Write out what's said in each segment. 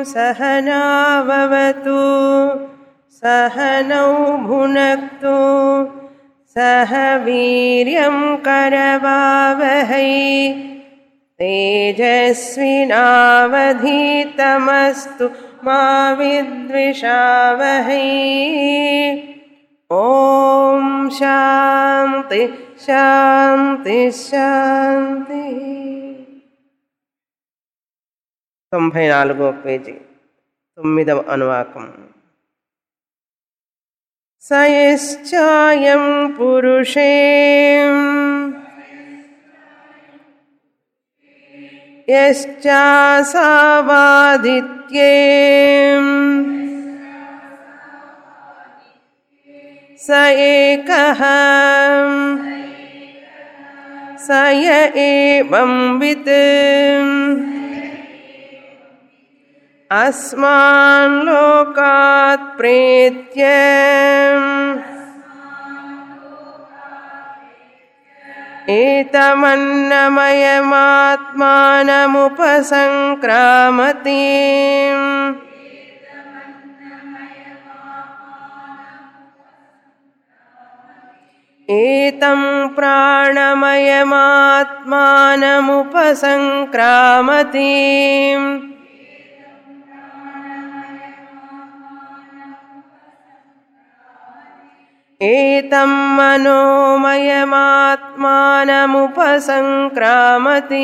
सहनाववतु सहनौ भुनक्तु सह वीर्यं करवावहै तेजस्विनावधीतमस्तु मा विद्विषावहै ॐ शान्ति శాంతి శాంతి తొంభై నాలుగో పేజీ తొమ్మిదవ అనువాకం సయశ్చాయం పురుషే యశ్చాసావాదిత్యే स एकः स य एवं वित् अस्मान् लोकात् प्रेत्य एतमन्नमयमात्मानमुपसङ्क्रामति एतं प्राणमयमात्मानमुपसङ्क्रामति एतं मनोमयमात्मानमुपसङ्क्रामति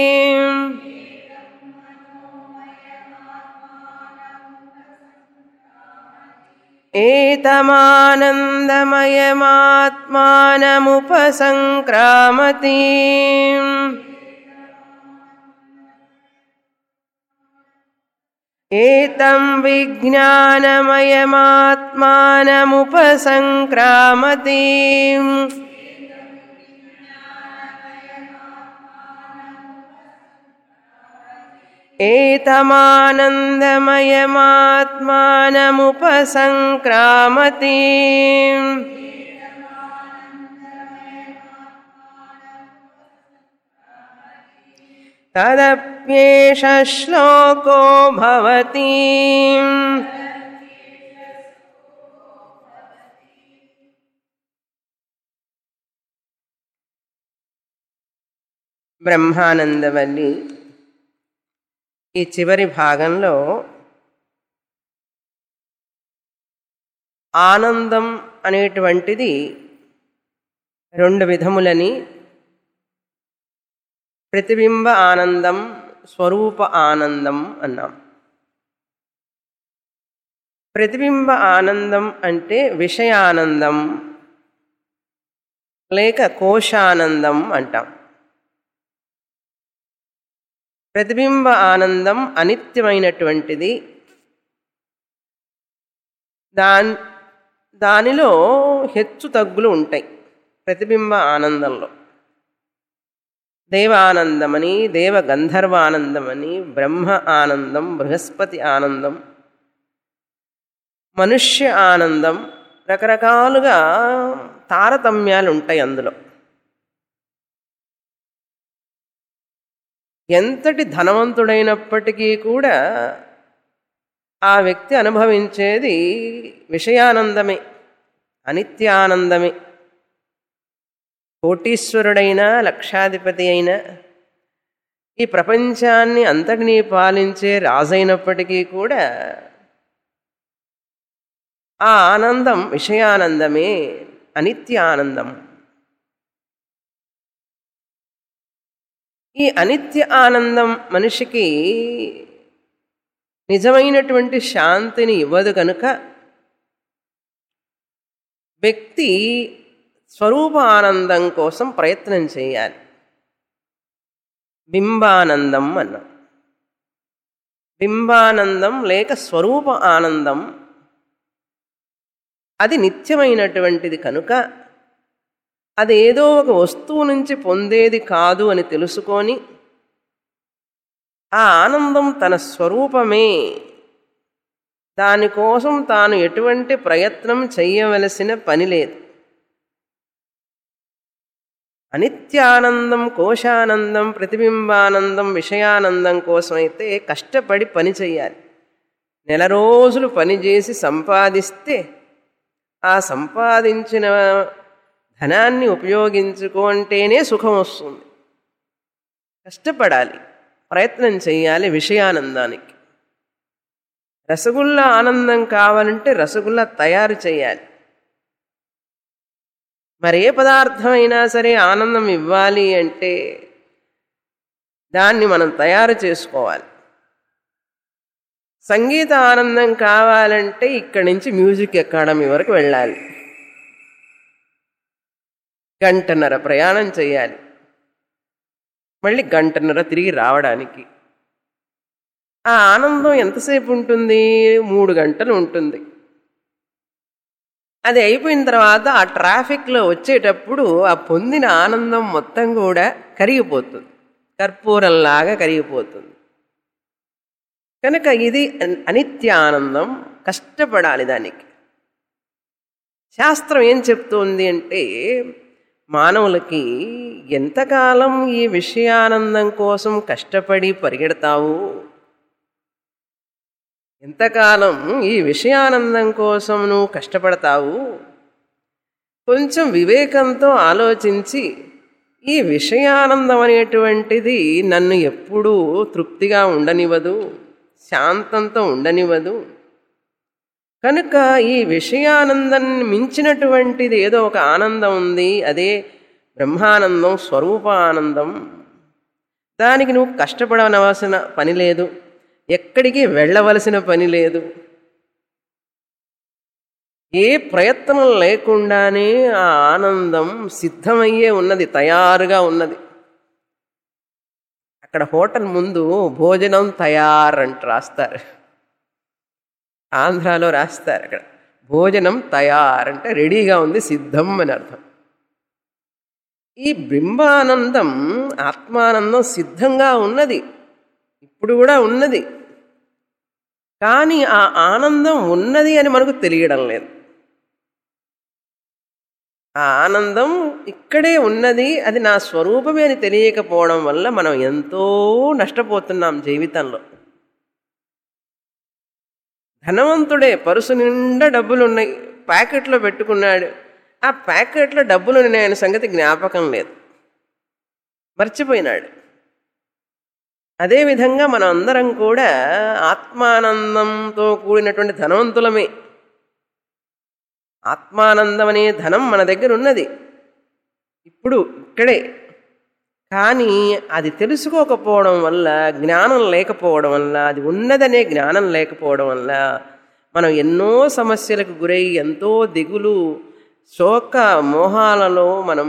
एतमानन्दमयमात्मानमुपसङ्क्रामति एतं विज्ञानमयमात्मानमुपसङ्क्रामति एतमानन्दमयमात्मानमुपसङ्क्रामति तदप्येष श्लोको भवति బ్రహ్మానందవల్లి ఈ చివరి భాగంలో ఆనందం అనేటువంటిది రెండు విధములని ప్రతిబింబ ఆనందం స్వరూప ఆనందం అన్నాం ప్రతిబింబ ఆనందం అంటే విషయానందం లేక కోశానందం అంటాం ప్రతిబింబ ఆనందం అనిత్యమైనటువంటిది దాన్ దానిలో హెచ్చు తగ్గులు ఉంటాయి ప్రతిబింబ ఆనందంలో దేవానందమని దేవ గంధర్వానందమని బ్రహ్మ ఆనందం బృహస్పతి ఆనందం మనుష్య ఆనందం రకరకాలుగా తారతమ్యాలు ఉంటాయి అందులో ఎంతటి ధనవంతుడైనప్పటికీ కూడా ఆ వ్యక్తి అనుభవించేది విషయానందమే అనిత్యానందమే కోటీశ్వరుడైనా లక్షాధిపతి అయినా ఈ ప్రపంచాన్ని అంతటినీ పాలించే రాజైనప్పటికీ కూడా ఆ ఆనందం విషయానందమే అనిత్య ఆనందం ఈ అనిత్య ఆనందం మనిషికి నిజమైనటువంటి శాంతిని ఇవ్వదు కనుక వ్యక్తి స్వరూప ఆనందం కోసం ప్రయత్నం చేయాలి బింబానందం అన్నాం బింబానందం లేక స్వరూప ఆనందం అది నిత్యమైనటువంటిది కనుక అది ఏదో ఒక వస్తువు నుంచి పొందేది కాదు అని తెలుసుకొని ఆ ఆనందం తన స్వరూపమే దానికోసం తాను ఎటువంటి ప్రయత్నం చేయవలసిన పని లేదు అనిత్యానందం కోశానందం ప్రతిబింబానందం విషయానందం కోసం అయితే కష్టపడి పని చేయాలి నెల రోజులు పనిచేసి సంపాదిస్తే ఆ సంపాదించిన ధనాన్ని ఉపయోగించుకుంటేనే సుఖం వస్తుంది కష్టపడాలి ప్రయత్నం చేయాలి విషయానందానికి రసగుల్లా ఆనందం కావాలంటే రసగుల్లా తయారు చేయాలి మరి ఏ పదార్థం అయినా సరే ఆనందం ఇవ్వాలి అంటే దాన్ని మనం తయారు చేసుకోవాలి సంగీత ఆనందం కావాలంటే ఇక్కడి నుంచి మ్యూజిక్ అకాడమీ వరకు వెళ్ళాలి గంటన్నర ప్రయాణం చేయాలి మళ్ళీ గంటన్నర తిరిగి రావడానికి ఆ ఆనందం ఎంతసేపు ఉంటుంది మూడు గంటలు ఉంటుంది అది అయిపోయిన తర్వాత ఆ ట్రాఫిక్లో వచ్చేటప్పుడు ఆ పొందిన ఆనందం మొత్తం కూడా కరిగిపోతుంది కర్పూరంలాగా కరిగిపోతుంది కనుక ఇది అనిత్య ఆనందం కష్టపడాలి దానికి శాస్త్రం ఏం చెప్తోంది అంటే మానవులకి ఎంతకాలం ఈ విషయానందం కోసం కష్టపడి పరిగెడతావు ఎంతకాలం ఈ విషయానందం కోసం నువ్వు కష్టపడతావు కొంచెం వివేకంతో ఆలోచించి ఈ విషయానందం అనేటువంటిది నన్ను ఎప్పుడూ తృప్తిగా ఉండనివ్వదు శాంతంతో ఉండనివ్వదు కనుక ఈ విషయానందం మించినటువంటిది ఏదో ఒక ఆనందం ఉంది అదే బ్రహ్మానందం స్వరూపానందం దానికి నువ్వు కష్టపడవలసిన పని లేదు ఎక్కడికి వెళ్ళవలసిన పని లేదు ఏ ప్రయత్నం లేకుండానే ఆ ఆనందం సిద్ధమయ్యే ఉన్నది తయారుగా ఉన్నది అక్కడ హోటల్ ముందు భోజనం తయారంట రాస్తారు ఆంధ్రాలో రాస్తారు అక్కడ భోజనం తయారంటే రెడీగా ఉంది సిద్ధం అని అర్థం ఈ బింబానందం ఆత్మానందం సిద్ధంగా ఉన్నది ఇప్పుడు కూడా ఉన్నది కానీ ఆ ఆనందం ఉన్నది అని మనకు తెలియడం లేదు ఆ ఆనందం ఇక్కడే ఉన్నది అది నా స్వరూపమే అని తెలియకపోవడం వల్ల మనం ఎంతో నష్టపోతున్నాం జీవితంలో ధనవంతుడే పరుసు నిండా డబ్బులు ఉన్నాయి ప్యాకెట్లో పెట్టుకున్నాడు ఆ ప్యాకెట్లో డబ్బులు ఉన్నాయన్న సంగతి జ్ఞాపకం లేదు మర్చిపోయినాడు అదేవిధంగా మనం అందరం కూడా ఆత్మానందంతో కూడినటువంటి ధనవంతులమే ఆత్మానందం అనే ధనం మన దగ్గర ఉన్నది ఇప్పుడు ఇక్కడే కానీ అది తెలుసుకోకపోవడం వల్ల జ్ఞానం లేకపోవడం వల్ల అది ఉన్నదనే జ్ఞానం లేకపోవడం వల్ల మనం ఎన్నో సమస్యలకు గురై ఎంతో దిగులు శోక మోహాలలో మనం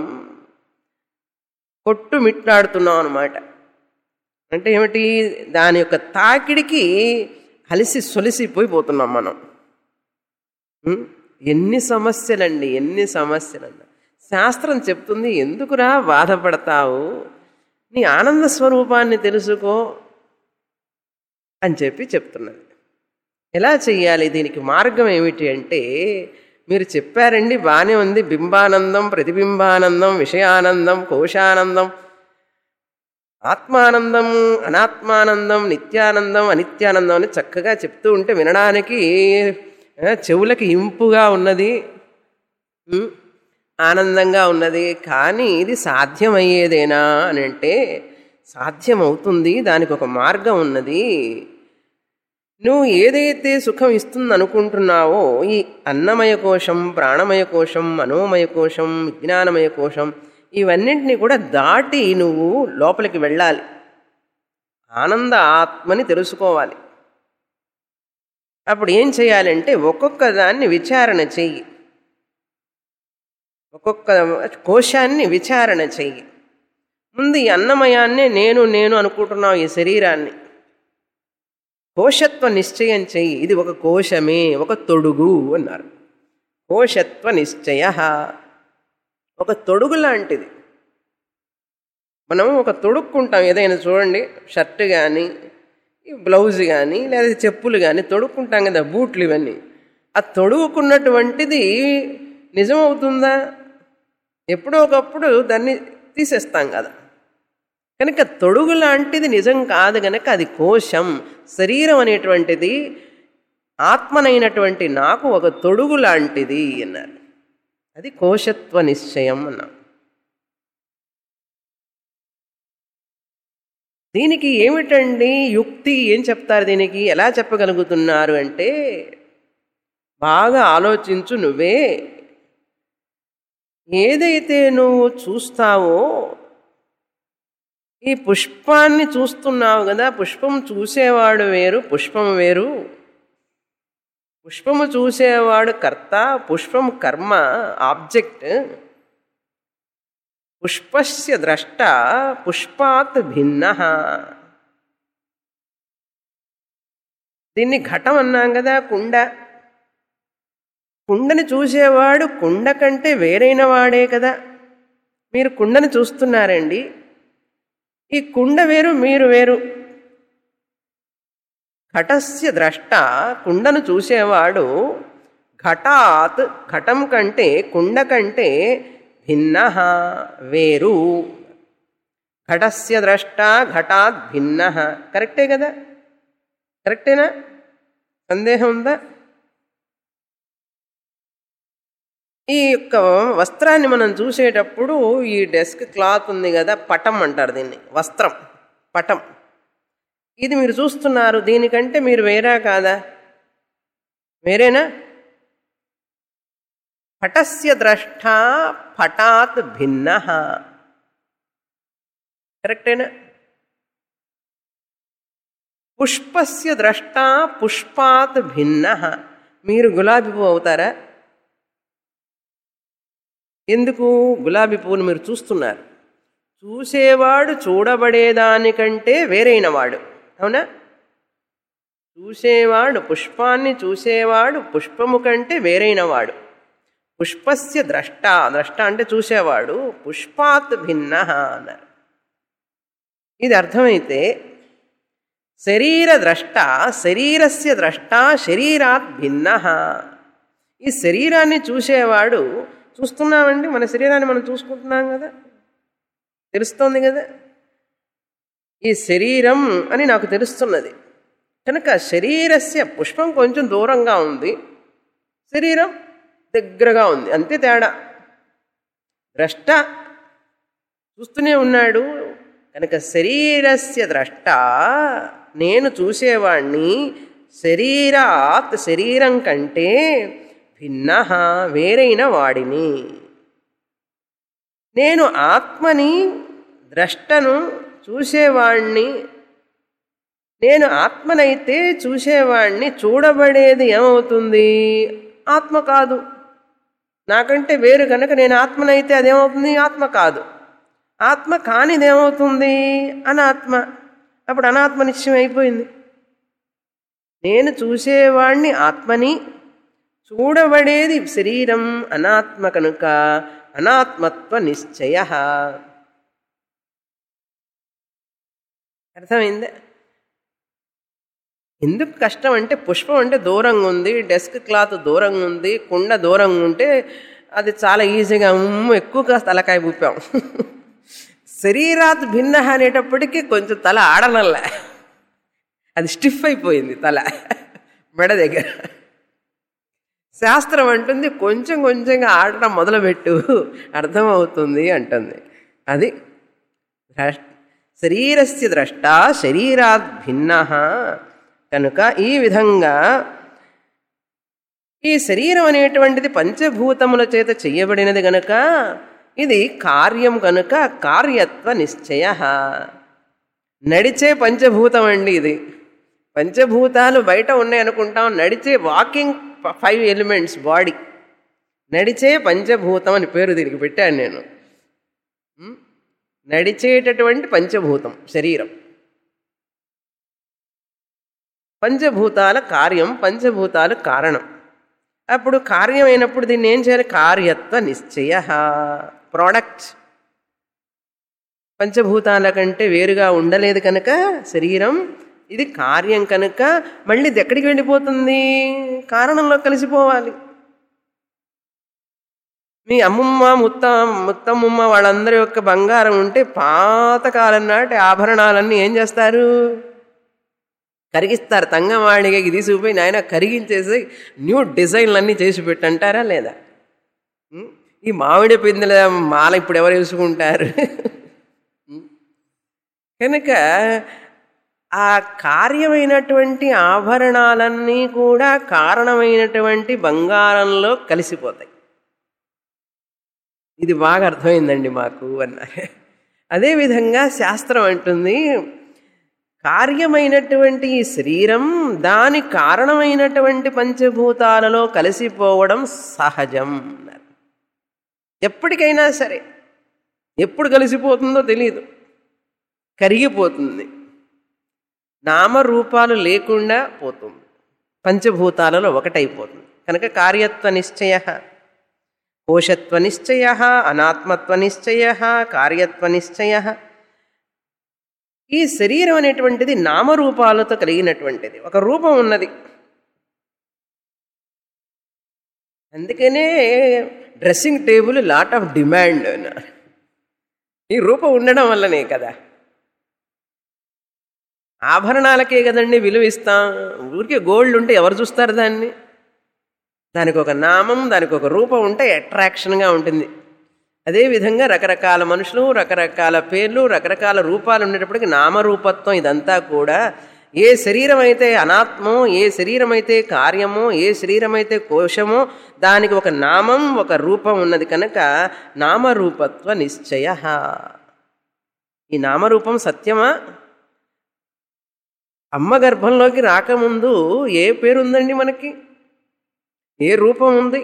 కొట్టుమిట్లాడుతున్నాం అన్నమాట అంటే ఏమిటి దాని యొక్క తాకిడికి అలిసి సొలిసిపోయిపోతున్నాం మనం ఉం? ఎన్ని సమస్యలండి ఎన్ని సమస్యలండి శాస్త్రం చెప్తుంది ఎందుకురా బాధపడతావు నీ ఆనంద స్వరూపాన్ని తెలుసుకో అని చెప్పి చెప్తున్నది ఎలా చెయ్యాలి దీనికి మార్గం ఏమిటి అంటే మీరు చెప్పారండి బాగానే ఉంది బింబానందం ప్రతిబింబానందం విషయానందం కోశానందం ఆత్మానందం అనాత్మానందం నిత్యానందం అనిత్యానందం అని చక్కగా చెప్తూ ఉంటే వినడానికి ఆ, చెవులకి ఇంపుగా ఉన్నది ఉం, ఆనందంగా ఉన్నది కానీ ఇది సాధ్యమయ్యేదేనా అని అంటే సాధ్యమవుతుంది దానికి ఒక మార్గం ఉన్నది నువ్వు ఏదైతే సుఖం ఇస్తుంది అనుకుంటున్నావో ఈ అన్నమయ కోశం ప్రాణమయ కోశం మనోమయ కోశం విజ్ఞానమయ కోశం ఇవన్నింటినీ కూడా దాటి నువ్వు లోపలికి వెళ్ళాలి ఆనంద ఆత్మని తెలుసుకోవాలి అప్పుడు ఏం చేయాలంటే ఒక్కొక్క దాన్ని విచారణ చెయ్యి ఒక్కొక్క కోశాన్ని విచారణ చెయ్యి ముందు ఈ అన్నమయాన్నే నేను నేను అనుకుంటున్నావు ఈ శరీరాన్ని కోశత్వ నిశ్చయం చెయ్యి ఇది ఒక కోశమే ఒక తొడుగు అన్నారు కోశత్వ నిశ్చయ ఒక తొడుగు లాంటిది మనం ఒక తొడుక్కుంటాం ఏదైనా చూడండి షర్ట్ కానీ బ్లౌజ్ కానీ లేదా చెప్పులు కానీ తొడుక్కుంటాం కదా బూట్లు ఇవన్నీ ఆ తొడుగుకున్నటువంటిది నిజమవుతుందా ఎప్పుడో ఒకప్పుడు దాన్ని తీసేస్తాం కదా కనుక తొడుగు లాంటిది నిజం కాదు కనుక అది కోశం శరీరం అనేటువంటిది ఆత్మనైనటువంటి నాకు ఒక తొడుగు లాంటిది అన్నారు అది కోశత్వ నిశ్చయం అన్నాం దీనికి ఏమిటండి యుక్తి ఏం చెప్తారు దీనికి ఎలా చెప్పగలుగుతున్నారు అంటే బాగా ఆలోచించు నువ్వే ఏదైతే నువ్వు చూస్తావో ఈ పుష్పాన్ని చూస్తున్నావు కదా పుష్పం చూసేవాడు వేరు పుష్పం వేరు పుష్పము చూసేవాడు కర్త పుష్పం కర్మ ఆబ్జెక్ట్ పుష్పస్య ద్రష్ట పుష్పాత్ భిన్న దీన్ని ఘటం అన్నాం కదా కుండ కుండని చూసేవాడు కుండ కంటే వేరైన వాడే కదా మీరు కుండని చూస్తున్నారండి ఈ కుండ వేరు మీరు వేరు ఘటస్య ద్రష్ట కుండను చూసేవాడు ఘటాత్ ఘటం కంటే కుండ కంటే భిన్న వేరు ఘటస్య ద్రష్ట ఘటాత్ భిన్న కరెక్టే కదా కరెక్టేనా సందేహం ఉందా ఈ యొక్క వస్త్రాన్ని మనం చూసేటప్పుడు ఈ డెస్క్ క్లాత్ ఉంది కదా పటం అంటారు దీన్ని వస్త్రం పటం ఇది మీరు చూస్తున్నారు దీనికంటే మీరు వేరా కాదా వేరేనా పటస్య ద్రష్ట పటాత్ భిన్న కరెక్టేనా పుష్పస్య ద్రష్ట పుష్పాత్ భిన్న మీరు గులాబీ పువ్వు అవుతారా ఎందుకు గులాబీ పువ్వును మీరు చూస్తున్నారు చూసేవాడు చూడబడేదానికంటే వేరైన వాడు అవునా చూసేవాడు పుష్పాన్ని చూసేవాడు పుష్పము కంటే వేరైన వాడు పుష్పస్య ద్రష్ట ద్రష్ట అంటే చూసేవాడు పుష్పాత్ భిన్న అన్నారు ఇది అర్థమైతే శరీర ద్రష్ట శరీరస్య ద్రష్ట శరీరాత్ భిన్న ఈ శరీరాన్ని చూసేవాడు చూస్తున్నామండి మన శరీరాన్ని మనం చూసుకుంటున్నాం కదా తెలుస్తోంది కదా ఈ శరీరం అని నాకు తెలుస్తున్నది కనుక శరీరస్య పుష్పం కొంచెం దూరంగా ఉంది శరీరం దగ్గరగా ఉంది అంతే తేడా ద్రష్ట చూస్తూనే ఉన్నాడు కనుక శరీరస్య ద్రష్ట నేను చూసేవాణ్ణి శరీరాత్ శరీరం కంటే భిన్న వేరైన వాడిని నేను ఆత్మని ద్రష్టను చూసేవాణ్ణి నేను ఆత్మనైతే చూసేవాణ్ణి చూడబడేది ఏమవుతుంది ఆత్మ కాదు నాకంటే వేరు కనుక నేను ఆత్మనైతే అదేమవుతుంది ఆత్మ కాదు ఆత్మ కానిదేమవుతుంది అనాత్మ అప్పుడు అనాత్మ నిశ్చయం అయిపోయింది నేను చూసేవాణ్ణి ఆత్మని చూడబడేది శరీరం అనాత్మ కనుక అనాత్మత్వ నిశ్చయ అర్థమైందా ఎందుకు కష్టం అంటే పుష్పం అంటే దూరంగా ఉంది డెస్క్ క్లాత్ దూరంగా ఉంది కుండ దూరంగా ఉంటే అది చాలా ఈజీగా ఉమ్ము ఎక్కువ కాస్త తలకాయ ఊపాం శరీరాత్ భిన్న అనేటప్పటికీ కొంచెం తల ఆడనల్లా అది స్టిఫ్ అయిపోయింది తల మెడ దగ్గర శాస్త్రం అంటుంది కొంచెం కొంచెంగా ఆడటం మొదలుపెట్టు అర్థమవుతుంది అంటుంది అది శరీరస్య ద్రష్ట శరీరాత్ భిన్న కనుక ఈ విధంగా ఈ శరీరం అనేటువంటిది పంచభూతముల చేత చెయ్యబడినది గనుక ఇది కార్యం కనుక కార్యత్వ నిశ్చయ నడిచే పంచభూతం అండి ఇది పంచభూతాలు బయట ఉన్నాయి అనుకుంటాం నడిచే వాకింగ్ ఫైవ్ ఎలిమెంట్స్ బాడీ నడిచే పంచభూతం అని పేరు దీనికి పెట్టాను నేను నడిచేటటువంటి పంచభూతం శరీరం పంచభూతాల కార్యం పంచభూతాలు కారణం అప్పుడు కార్యం అయినప్పుడు దీన్ని ఏం చేయాలి కార్యత్వ నిశ్చయ ప్రోడక్ట్ పంచభూతాల కంటే వేరుగా ఉండలేదు కనుక శరీరం ఇది కార్యం కనుక మళ్ళీ ఇది ఎక్కడికి వెళ్ళిపోతుంది కారణంలో కలిసిపోవాలి మీ అమ్మమ్మ ముత్త ముత్తమ్మమ్మ వాళ్ళందరి యొక్క బంగారం ఉంటే పాతకాలం నాటి ఆభరణాలన్నీ ఏం చేస్తారు కరిగిస్తారు తంగమాళిగకి తీసుకుపోయి నాయన కరిగించేసి న్యూ డిజైన్లన్నీ చేసి పెట్టంటారా లేదా ఉం? ఈ మామిడి పిందెల మాల ఇప్పుడు ఎవరు వేసుకుంటారు ఉం? కనుక ఆ కార్యమైనటువంటి ఆభరణాలన్నీ కూడా కారణమైనటువంటి బంగారంలో కలిసిపోతాయి ఇది బాగా అర్థమైందండి మాకు అన్నారు అదేవిధంగా శాస్త్రం అంటుంది కార్యమైనటువంటి ఈ శరీరం దాని కారణమైనటువంటి పంచభూతాలలో కలిసిపోవడం సహజం అన్నారు ఎప్పటికైనా సరే ఎప్పుడు కలిసిపోతుందో తెలియదు కరిగిపోతుంది నామరూపాలు లేకుండా పోతుంది పంచభూతాలలో ఒకటైపోతుంది కనుక కార్యత్వ నిశ్చయ కోశత్వ నిశ్చయ అనాత్మత్వ నిశ్చయ కార్యత్వ నిశ్చయ ఈ శరీరం అనేటువంటిది నామరూపాలతో కలిగినటువంటిది ఒక రూపం ఉన్నది అందుకనే dressing table lot of demand అన్నారు ఈ రూపం ఉండడం వల్లనే కదా ఆభరణాలకే కదండి విలువ ఇస్తాం ఊరికే గోల్డ్ ఉంటే ఎవరు చూస్తారు దాన్ని దానికి ఒక నామం దానికి ఒక రూపం ఉంటే అట్రాక్షన్గా ఉంటుంది అదేవిధంగా రకరకాల మనుషులు రకరకాల పేర్లు రకరకాల రూపాలు ఉండేటప్పటికి నామరూపత్వం ఇదంతా కూడా ఏ శరీరం అయితే అనాత్మో ఏ శరీరం అయితే కార్యమో ఏ శరీరం అయితే కోశమో దానికి ఒక నామం ఒక రూపం ఉన్నది కనుక నామరూపత్వ నిశ్చయ ఈ నామరూపం సత్యమా అమ్మ గర్భంలోకి రాకముందు ఏ పేరు ఉందండి మనకి ఏ రూపం ఉంది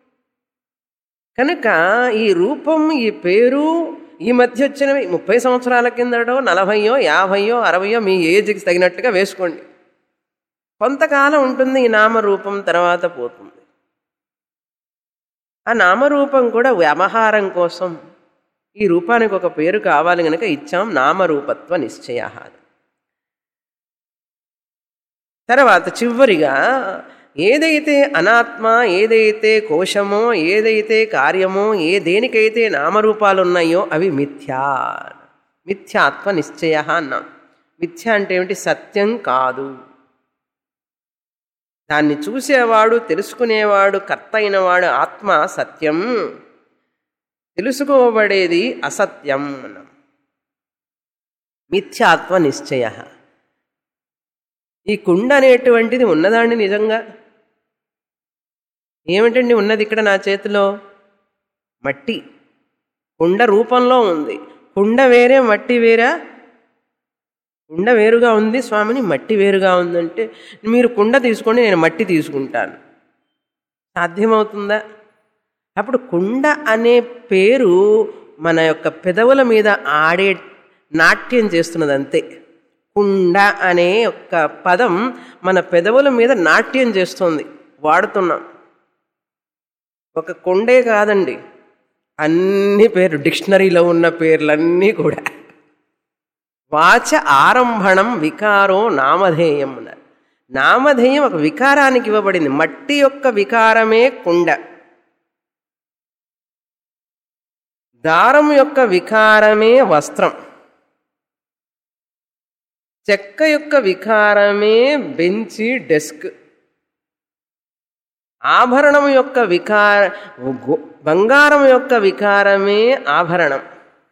కనుక ఈ రూపం ఈ పేరు ఈ మధ్య వచ్చినవి ముప్పై సంవత్సరాల కిందటో నలభయో యాభయో అరవయో మీ ఏజ్కి తగినట్టుగా వేసుకోండి కొంతకాలం ఉంటుంది ఈ నామరూపం తర్వాత పోతుంది ఆ నామరూపం కూడా వ్యవహారం కోసం ఈ రూపానికి ఒక పేరు కావాలి కనుక ఇచ్చాం నామరూపత్వ నిశ్చయ తర్వాత చివరిగా ఏదైతే అనాత్మ ఏదైతే కోశమో ఏదైతే కార్యమో ఏ దేనికైతే నామరూపాలు ఉన్నాయో అవి మిథ్యా మిథ్యాత్వ నిశ్చయ అన్నాం మిథ్య అంటే ఏమిటి సత్యం కాదు దాన్ని చూసేవాడు తెలుసుకునేవాడు కర్త అయినవాడు ఆత్మ సత్యం తెలుసుకోబడేది అసత్యం అన్నాం మిథ్యాత్వ నిశ్చయ ఈ కుండ అనేటువంటిది ఉన్నదాండి నిజంగా ఏమిటండి ఉన్నది ఇక్కడ నా చేతిలో మట్టి కుండ రూపంలో ఉంది కుండ వేరే మట్టి వేరా కుండ వేరుగా ఉంది స్వామిని మట్టి వేరుగా ఉందంటే మీరు కుండ తీసుకోండి నేను మట్టి తీసుకుంటాను సాధ్యమవుతుందా అప్పుడు కుండ అనే పేరు మన యొక్క పెదవుల మీద ఆడే నాట్యం చేస్తున్నది అంతే కుండ అనే ఒక పదం మన పెదవుల మీద నాట్యం చేస్తుంది వాడుతున్నాం ఒక కొండే కాదండి అన్ని పేరు డిక్షనరీలో ఉన్న పేర్లన్నీ కూడా వాచ ఆరంభణం వికారో నామధేయం అన్నారు నామధేయం ఒక వికారానికి ఇవ్వబడింది మట్టి యొక్క వికారమే కుండ దారం యొక్క వికారమే వస్త్రం చెక్క యొక్క వికారమే బెంచి డెస్క్ ఆభరణం యొక్క వికార గు- బంగారం యొక్క వికారమే ఆభరణం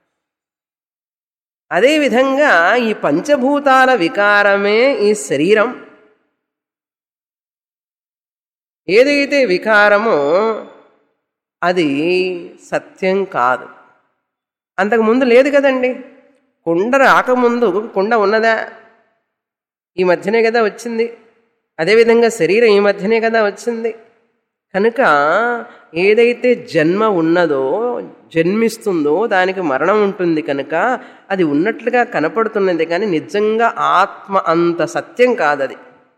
అదేవిధంగా ఈ పంచభూతాల వికారమే ఈ శరీరం ఏదైతే వికారమో అది సత్యం కాదు అంతకుముందు లేదు కదండి కుండ రాకముందు కుండ ఉన్నదా ఈ మధ్యనే కదా వచ్చింది అదేవిధంగా శరీరం ఈ మధ్యనే కదా వచ్చింది కనుక ఏదైతే జన్మ ఉన్నదో జన్మిస్తుందో దానికి మరణం ఉంటుంది కనుక అది ఉన్నట్లుగా కనపడుతున్నది కానీ నిజంగా ఆత్మ అంత సత్యం కాదది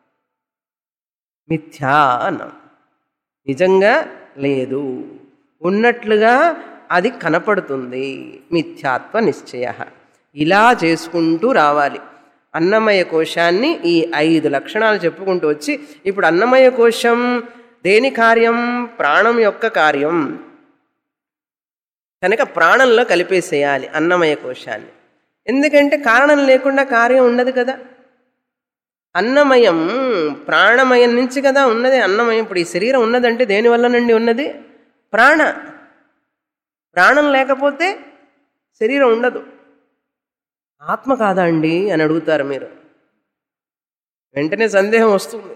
మిథ్యా అన్నాం నిజంగా లేదు ఉన్నట్లుగా అది కనపడుతుంది మిథ్యాత్వ నిశ్చయ ఇలా చేసుకుంటూ రావాలి అన్నమయ కోశాన్ని ఈ ఐదు లక్షణాలు చెప్పుకుంటూ వచ్చి ఇప్పుడు అన్నమయ కోశం దేని కార్యం ప్రాణం యొక్క కార్యం కనుక ప్రాణంలో కలిపేసేయాలి అన్నమయ కోశాన్ని ఎందుకంటే కారణం లేకుండా కార్యం ఉండదు కదా అన్నమయం ప్రాణమయం నుంచి కదా ఉన్నది అన్నమయం ఇప్పుడు ఈ శరీరం ఉన్నదంటే దేనివల్లనండి ఉన్నది ప్రాణ ప్రాణం లేకపోతే శరీరం ఉండదు ఆత్మ కాదా అండి అని అడుగుతారు మీరు వెంటనే సందేహం వస్తుంది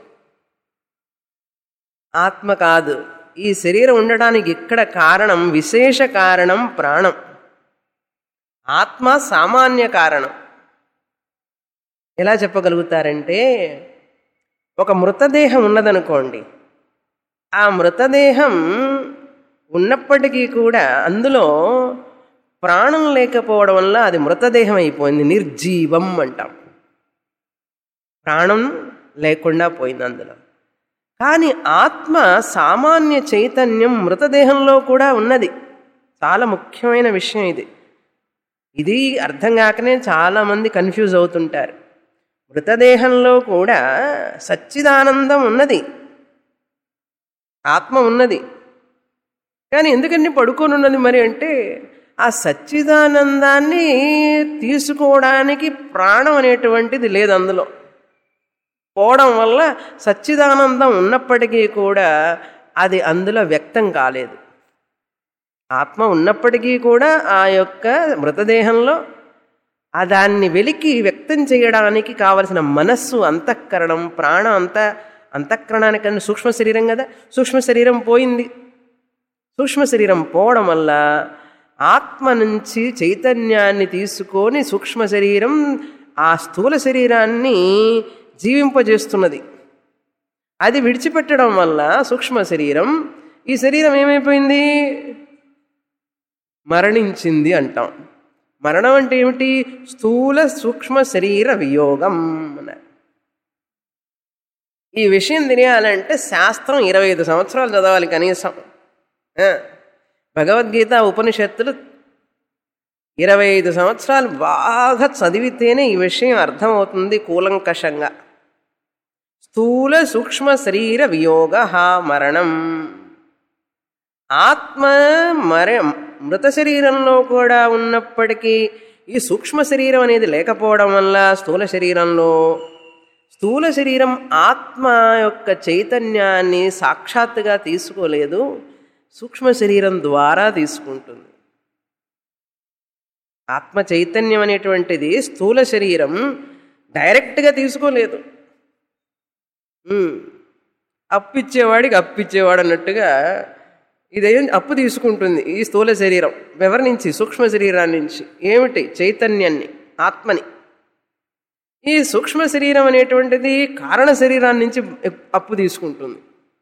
ఆత్మ కాదు ఈ శరీరం ఉండడానికి ఇక్కడ కారణం విశేష కారణం ప్రాణం ఆత్మ సామాన్య కారణం ఎలా చెప్పగలుగుతారంటే ఒక మృతదేహం ఉన్నదనుకోండి ఆ మృతదేహం ఉన్నప్పటికీ కూడా అందులో ప్రాణం లేకపోవడం వల్ల అది మృతదేహం అయిపోయింది నిర్జీవం అంటాం ప్రాణం లేకుండా పోయింది అందులో కానీ ఆత్మ సామాన్య చైతన్యం మృతదేహంలో కూడా ఉన్నది చాలా ముఖ్యమైన విషయం ఇది ఇది అర్థం కాకనే చాలామంది కన్ఫ్యూజ్ అవుతుంటారు మృతదేహంలో కూడా సచ్చిదానందం ఉన్నది ఆత్మ ఉన్నది కానీ ఎందుకంటే పడుకొని ఉన్నది మరి అంటే ఆ సచ్చిదానందాన్ని తీసుకోవడానికి ప్రాణం అనేటువంటిది లేదు అందులో పోవడం వల్ల సచ్చిదానందం ఉన్నప్పటికీ కూడా అది అందులో వ్యక్తం కాలేదు ఆత్మ ఉన్నప్పటికీ కూడా ఆ యొక్క మృతదేహంలో ఆ దాన్ని వెలికి వ్యక్తం చేయడానికి కావలసిన మనస్సు అంతఃకరణం ప్రాణం అంత అంతఃకరణానికన్నా సూక్ష్మ శరీరం కదా సూక్ష్మ శరీరం పోయింది సూక్ష్మ శరీరం పోవడం వల్ల ఆత్మ నుంచి చైతన్యాన్ని తీసుకొని సూక్ష్మ శరీరం ఆ స్థూల శరీరాన్ని జీవింపజేస్తున్నది అది విడిచిపెట్టడం వల్ల సూక్ష్మ శరీరం ఈ శరీరం ఏమైపోయింది మరణించింది అంటాం మరణం అంటే ఏమిటి స్థూల సూక్ష్మ శరీర వియోగం అన్నారు ఈ విషయం తెలియాలంటే శాస్త్రం ఇరవై ఐదు సంవత్సరాలు చదవాలి కనీసం ఆ, భగవద్గీత ఉపనిషత్తులు ఇరవై ఐదు సంవత్సరాలు బాగా చదివితేనే ఈ విషయం అర్థమవుతుంది కూలంకషంగా స్థూల సూక్ష్మ శరీర వియోగ మరణం ఆత్మ మర మృత శరీరంలో కూడా ఉన్నప్పటికీ ఈ సూక్ష్మ శరీరం అనేది లేకపోవడం వల్ల స్థూల శరీరంలో స్థూల శరీరం ఆత్మ యొక్క చైతన్యాన్ని సాక్షాత్తుగా తీసుకోలేదు సూక్ష్మ శరీరం ద్వారా తీసుకుంటుంది ఆత్మ చైతన్యం అనేటువంటిది స్థూల శరీరం డైరెక్ట్గా తీసుకోలేదు ఉమ్. అప్పిచ్చేవాడికి అప్పిచ్చేవాడు అన్నట్టుగా ఇదేం అప్పు తీసుకుంటుంది ఈ స్థూల శరీరం ఎవరి నుంచి సూక్ష్మ శరీరాన్ని నుంచి ఏమిటి చైతన్యాన్ని ఆత్మని ఈ సూక్ష్మ శరీరం అనేటువంటిది కారణ శరీరాన్ని నుంచి అప్పు తీసుకుంటుంది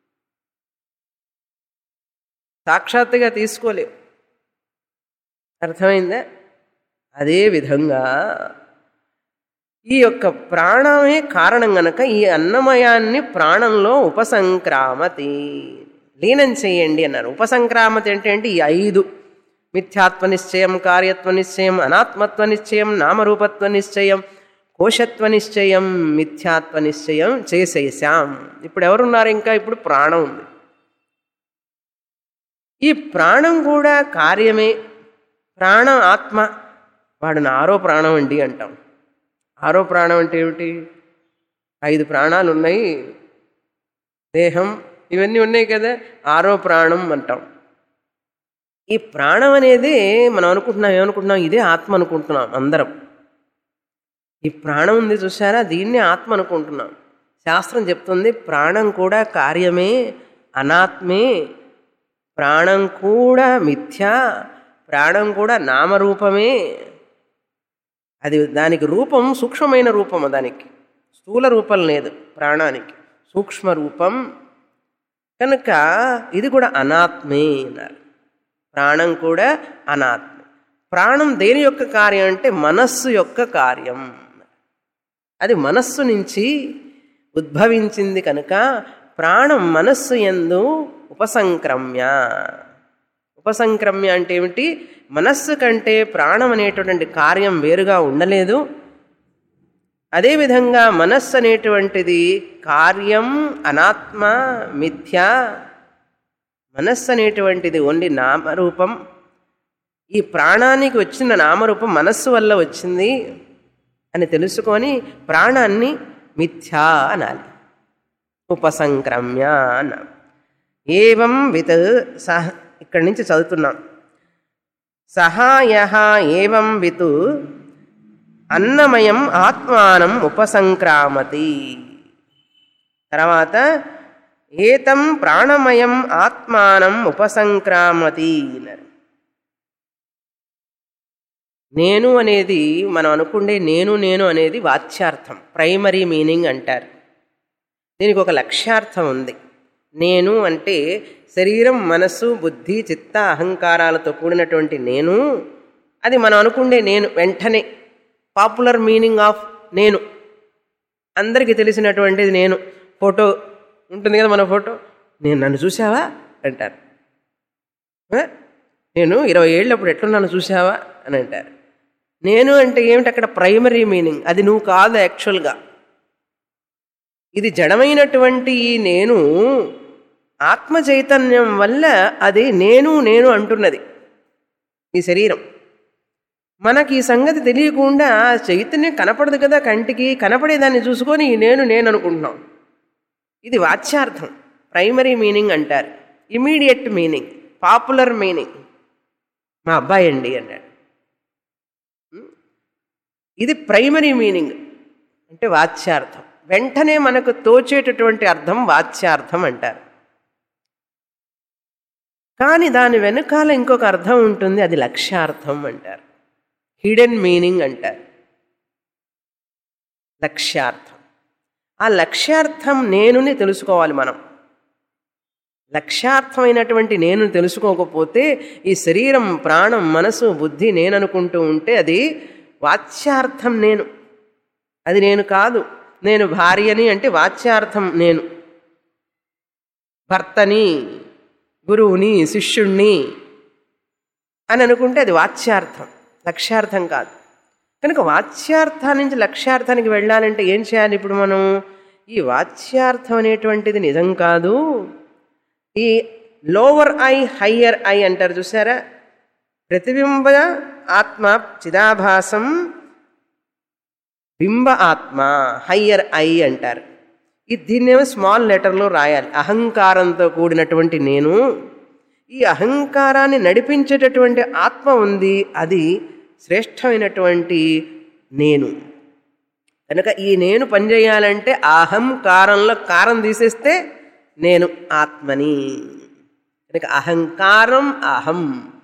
సాక్షాత్తుగా తీసుకోలేవు అర్థమైందా అదే విధంగా ఈ యొక్క ప్రాణమే కారణం గనక ఈ అన్నమయాన్ని ప్రాణంలో ఉపసంక్రామతి లీనం చేయండి అన్నారు ఉపసంక్రామతి అంటే అంటే ఈ ఐదు మిథ్యాత్వ నిశ్చయం కార్యత్వ నిశ్చయం అనాత్మత్వ నిశ్చయం నామరూపత్వ నిశ్చయం కోశత్వ నిశ్చయం మిథ్యాత్వ నిశ్చయం చేసేసాం ఇప్పుడు ఎవరున్నారు ఇంకా ఇప్పుడు ప్రాణం ఉంది ఈ ప్రాణం కూడా కార్యమే ప్రాణం ఆత్మ వాడు నా ఆరో ప్రాణం అండి అంటాం ఆరో ప్రాణం అంటే ఏమిటి ఐదు ప్రాణాలు ఉన్నాయి దేహం ఇవన్నీ ఉన్నాయి కదా ఆరో ప్రాణం అంటాం ఈ ప్రాణం అనేది మనం అనుకుంటున్నాం ఏమనుకుంటున్నాం ఇదే ఆత్మ అనుకుంటున్నాం అందరం ఈ ప్రాణం ఉంది చూసారా దీన్నే ఆత్మ అనుకుంటున్నాం శాస్త్రం చెప్తుంది ప్రాణం కూడా కార్యమే అనాత్మే ప్రాణం కూడా మిథ్య ప్రాణం కూడా నామరూపమే అది దానికి రూపం సూక్ష్మమైన రూపం దానికి స్థూల రూపం లేదు ప్రాణానికి సూక్ష్మ రూపం కనుక ఇది కూడా అనాత్మే అన్నారు ప్రాణం కూడా అనాత్మే ప్రాణం దేని యొక్క కార్యం అంటే మనస్సు యొక్క కార్యం అది మనస్సు నుంచి ఉద్భవించింది కనుక ప్రాణం మనస్సు ఎందు ఉపసంక్రమ్య ఉపసంక్రమ్య అంటే ఏమిటి మనస్సు కంటే ప్రాణం అనేటువంటి కార్యం వేరుగా ఉండలేదు అదేవిధంగా మనస్సు అనేటువంటిది కార్యం అనాత్మ మిథ్య మనస్సు అనేటువంటిది ఓన్లీ నామరూపం ఈ ప్రాణానికి వచ్చిన నామరూపం మనస్సు వల్ల వచ్చింది అని తెలుసుకొని ప్రాణాన్ని మిథ్యా అనాలి ఉపసంక్రమ్య అన్నా ఏవం విత్ సహ ఇక్కడి నుంచి చదువుతున్నాం సహాయ ఏవం విత్ అన్నమయం ఆత్మానం ఉపసంక్రామతి తర్వాత ఏతం ప్రాణమయం ఆత్మానం ఉపసంక్రామతి అన్నారు నేను అనేది మనం అనుకుండే నేను నేను అనేది వాచ్యార్థం ప్రైమరీ మీనింగ్ అంటారు దీనికి ఒక లక్ష్యార్థం ఉంది నేను అంటే శరీరం మనస్సు బుద్ధి చిత్త అహంకారాలతో కూడినటువంటి నేను అది మనం అనుకుండే నేను వెంటనే పాపులర్ మీనింగ్ ఆఫ్ నేను అందరికీ తెలిసినటువంటిది నేను ఫోటో ఉంటుంది కదా మన ఫోటో నేను నన్ను చూసావా అంటారు ఆ? నేను ఇరవై ఏళ్ళప్పుడు ఎట్లున్నాను చూసావా అని అంటారు నేను అంటే ఏమిటి అక్కడ ప్రైమరీ మీనింగ్ అది నువ్వు కాదు యాక్చువల్గా ఇది జడమైనటువంటి ఈ నేను ఆత్మ చైతన్యం వల్ల అది నేను నేను అంటున్నది ఈ శరీరం మనకి ఈ సంగతి తెలియకుండా చైతన్యం కనపడదు కదా కంటికి కనపడేదాన్ని చూసుకొని ఈ నేను నేను అనుకుంటున్నాం ఇది వాచ్యార్థం ప్రైమరీ మీనింగ్ అంటారు ఇమీడియట్ మీనింగ్ పాపులర్ మీనింగ్ మా అబ్బాయి అండి అన్నాడు ఉం? ఇది ప్రైమరీ మీనింగ్ అంటే వాచ్యార్థం వెంటనే మనకు తోచేటటువంటి అర్థం వాచ్యార్థం అంటారు కానీ దాని వెనకాల ఇంకొక అర్థం ఉంటుంది అది లక్ష్యార్థం అంటారు హిడెన్ మీనింగ్ అంటారు లక్ష్యార్థం ఆ లక్ష్యార్థం నేనుని తెలుసుకోవాలి మనం లక్ష్యార్థమైనటువంటి నేను తెలుసుకోకపోతే ఈ శరీరం ప్రాణం మనసు బుద్ధి నేను అనుకుంటూ ఉంటే అది వాచ్యార్థం నేను అది నేను కాదు నేను భార్యని అంటే వాచ్యార్థం నేను భర్తని గురువుని శిష్యుణ్ణి అని అనుకుంటే అది వాచ్యార్థం లక్ష్యార్థం కాదు కనుక వాచ్యార్థం నుంచి లక్ష్యార్థానికి వెళ్ళాలంటే ఏం చేయాలి ఇప్పుడు మనం ఈ వాచ్యార్థం అనేటువంటిది నిజం కాదు ఈ లోవర్ ఐ హయ్యర్ ఐ అంటారు చూసారా ప్రతిబింబ ఆత్మ చిదాభాసం బింబ ఆత్మ హయ్యర్ ఐ అంటారు ఇది దీన్నేమో స్మాల్ లెటర్లో రాయాలి అహంకారంతో కూడినటువంటి నేను ఈ అహంకారాన్ని నడిపించేటటువంటి ఆత్మ ఉంది అది శ్రేష్టమైనటువంటి నేను కనుక ఈ నేను పనిచేయాలంటే అహంకారంలో కారం తీసేస్తే నేను ఆత్మని కనుక అహంకారం అహం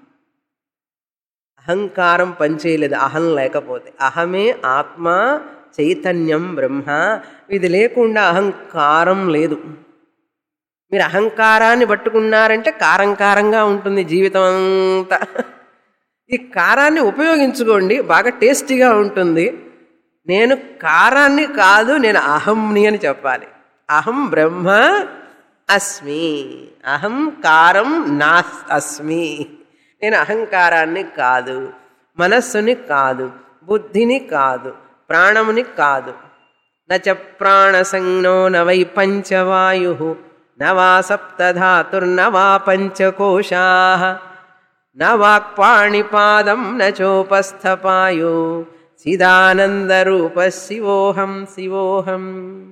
అహంకారం పనిచేయలేదు అహం లేకపోతే అహమే ఆత్మ చైతన్యం బ్రహ్మ ఇది లేకుండా అహంకారం లేదు మీరు అహంకారాన్ని పట్టుకున్నారంటే కారం కారంగా ఉంటుంది జీవితం అంతా ఈ కారాన్ని ఉపయోగించుకోండి బాగా టేస్టీగా ఉంటుంది నేను కారాన్ని కాదు నేను అహంని అని చెప్పాలి అహం బ్రహ్మ అస్మి అహం కారం నా అస్మి నేను అహంకారాన్ని కాదు మనస్సుని కాదు బుద్ధిని కాదు ప్రాణముని కాదు నచ ప్రాణసంజ్ఞో న వై పంచవాయు న వా సప్తధాతుర్న వా పంచకోశా న వాక్పాణిపాదం న చోపస్థపాయో చిదానందరూప శివోహం శివోహం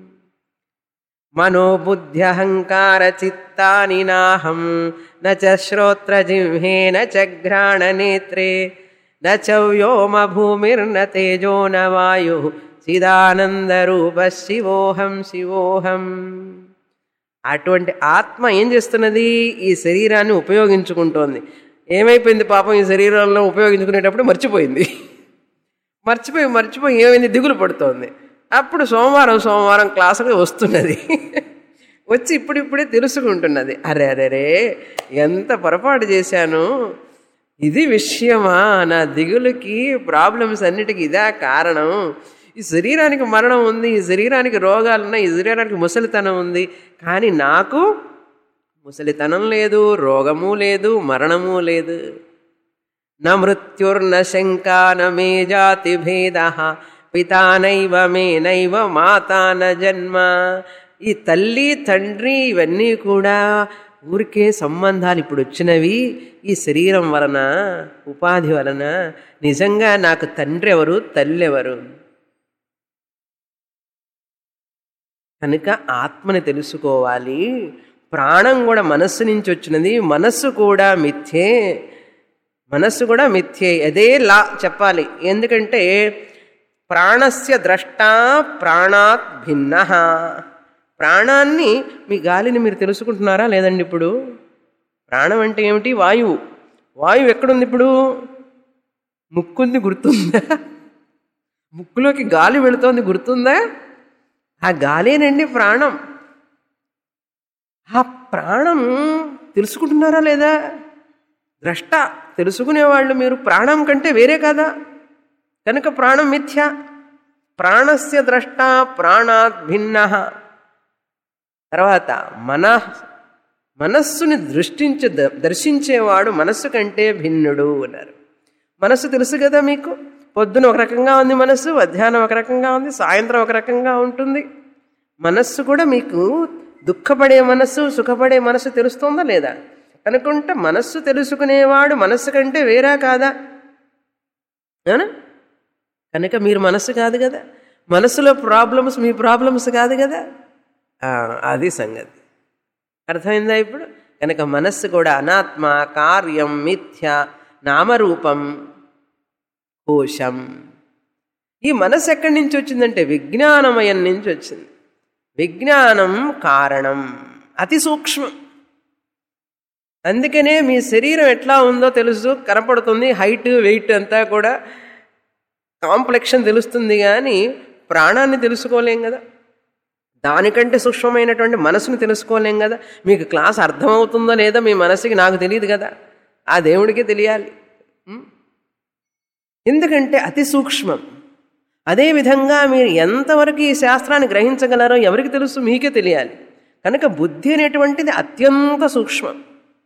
మనోబుద్ధ్యహంకారచిత్తాని నాహం న చ శ్రోత్రజిహ్వే న చ ఘ్రాణనేత్రే న చ వ్యోమభూమిర్న తేజో న వాయు చిదానందరూప శివోహం శివోహం అటువంటి ఆత్మ ఏం చేస్తున్నది ఈ శరీరాన్ని ఉపయోగించుకుంటోంది ఏమైపోయింది పాపం ఈ శరీరంలో ఉపయోగించుకునేటప్పుడు మర్చిపోయింది మర్చిపోయి మర్చిపోయి ఏమైంది దిగులు పడుతోంది అప్పుడు సోమవారం సోమవారం క్లాసుకి వస్తున్నది వచ్చి ఇప్పుడిప్పుడే తెలుసుకుంటున్నది అరే అరే రే ఎంత పొరపాటు చేశాను ఇది విషయమా నా దిగులుకి ప్రాబ్లమ్స్ అన్నిటికీ ఇదా కారణం ఈ శరీరానికి మరణం ఉంది ఈ శరీరానికి రోగాలు ఉన్నాయి ఈ శరీరానికి ముసలితనం ఉంది కానీ నాకు ముసలితనం లేదు రోగము లేదు మరణము లేదు న మృత్యుర్న శంకా న మే జాతి భేద పితా నైవ మే నైవ మాతా న జన్మ ఈ తల్లి తండ్రి ఇవన్నీ కూడా ఊరికే సంబంధాలు ఇప్పుడు వచ్చినవి ఈ శరీరం వలన ఉపాధి వలన నిజంగా నాకు తండ్రి ఎవరు తల్లి ఎవరు కనుక ఆత్మని తెలుసుకోవాలి ప్రాణం కూడా మనస్సు నుంచి వచ్చినది మనస్సు కూడా మిథ్యే మనస్సు కూడా మిథ్యే అదే లా చెప్పాలి ఎందుకంటే ప్రాణస్య ద్రష్ట ప్రాణాత్ భిన్న ప్రాణాన్ని మీ గాలిని మీరు తెలుసుకుంటున్నారా లేదండి ఇప్పుడు ప్రాణం అంటే ఏమిటి వాయువు వాయువు ఎక్కడుంది ఇప్పుడు ముక్కుంది గుర్తుందా ముక్కులోకి గాలి వెళుతోంది గుర్తుందా ఆ గాలేనండి ప్రాణం ఆ ప్రాణం తెలుసుకుంటున్నారా లేదా ద్రష్ట తెలుసుకునేవాళ్ళు మీరు ప్రాణం కంటే వేరే కదా కనుక ప్రాణం మిథ్య ప్రాణస్య ద్రష్ట ప్రాణాత్ భిన్న తర్వాత మన మనస్సుని దృష్టించే దర్శించేవాడు మనస్సు కంటే భిన్నుడు అన్నారు మనస్సు తెలుసు కదా మీకు పొద్దున ఒక రకంగా ఉంది మనస్సు మధ్యాహ్నం ఒక రకంగా ఉంది సాయంత్రం ఒక రకంగా ఉంటుంది మనస్సు కూడా మీకు దుఃఖపడే మనస్సు సుఖపడే మనస్సు తెలుస్తుందా లేదా కనుకుంటే మనస్సు తెలుసుకునేవాడు మనస్సు కంటే వేరా కాదా అవునా కనుక మీరు మనస్సు కాదు కదా మనస్సులో ప్రాబ్లమ్స్ మీ ప్రాబ్లమ్స్ కాదు కదా ఆ, అది సంగతి అర్థమైందా ఇప్పుడు కనుక మనస్సు కూడా అనాత్మ కార్యం మిథ్య నామరూపం కోశం ఈ మనస్సు ఎక్కడి నుంచి వచ్చిందంటే విజ్ఞానమయం నుంచి వచ్చింది విజ్ఞానం కారణం అతి సూక్ష్మం అందుకనే మీ శరీరం ఎట్లా ఉందో తెలుసు కనపడుతుంది హైట్ వెయిట్ అంతా కూడా కాంప్లెక్షన్ తెలుస్తుంది కానీ ప్రాణాన్ని తెలుసుకోలేం కదా దానికంటే సూక్ష్మమైనటువంటి మనసును తెలుసుకోలేం కదా మీకు క్లాస్ అర్థమవుతుందో లేదో మీ మనసుకి నాకు తెలియదు కదా ఆ దేవుడికి తెలియాలి ఉం? ఎందుకంటే అతి సూక్ష్మం అదేవిధంగా మీరు ఎంతవరకు ఈ శాస్త్రాన్ని గ్రహించగలరో ఎవరికి తెలుసు మీకే తెలియాలి కనుక బుద్ధి అనేటువంటిది అత్యంత సూక్ష్మం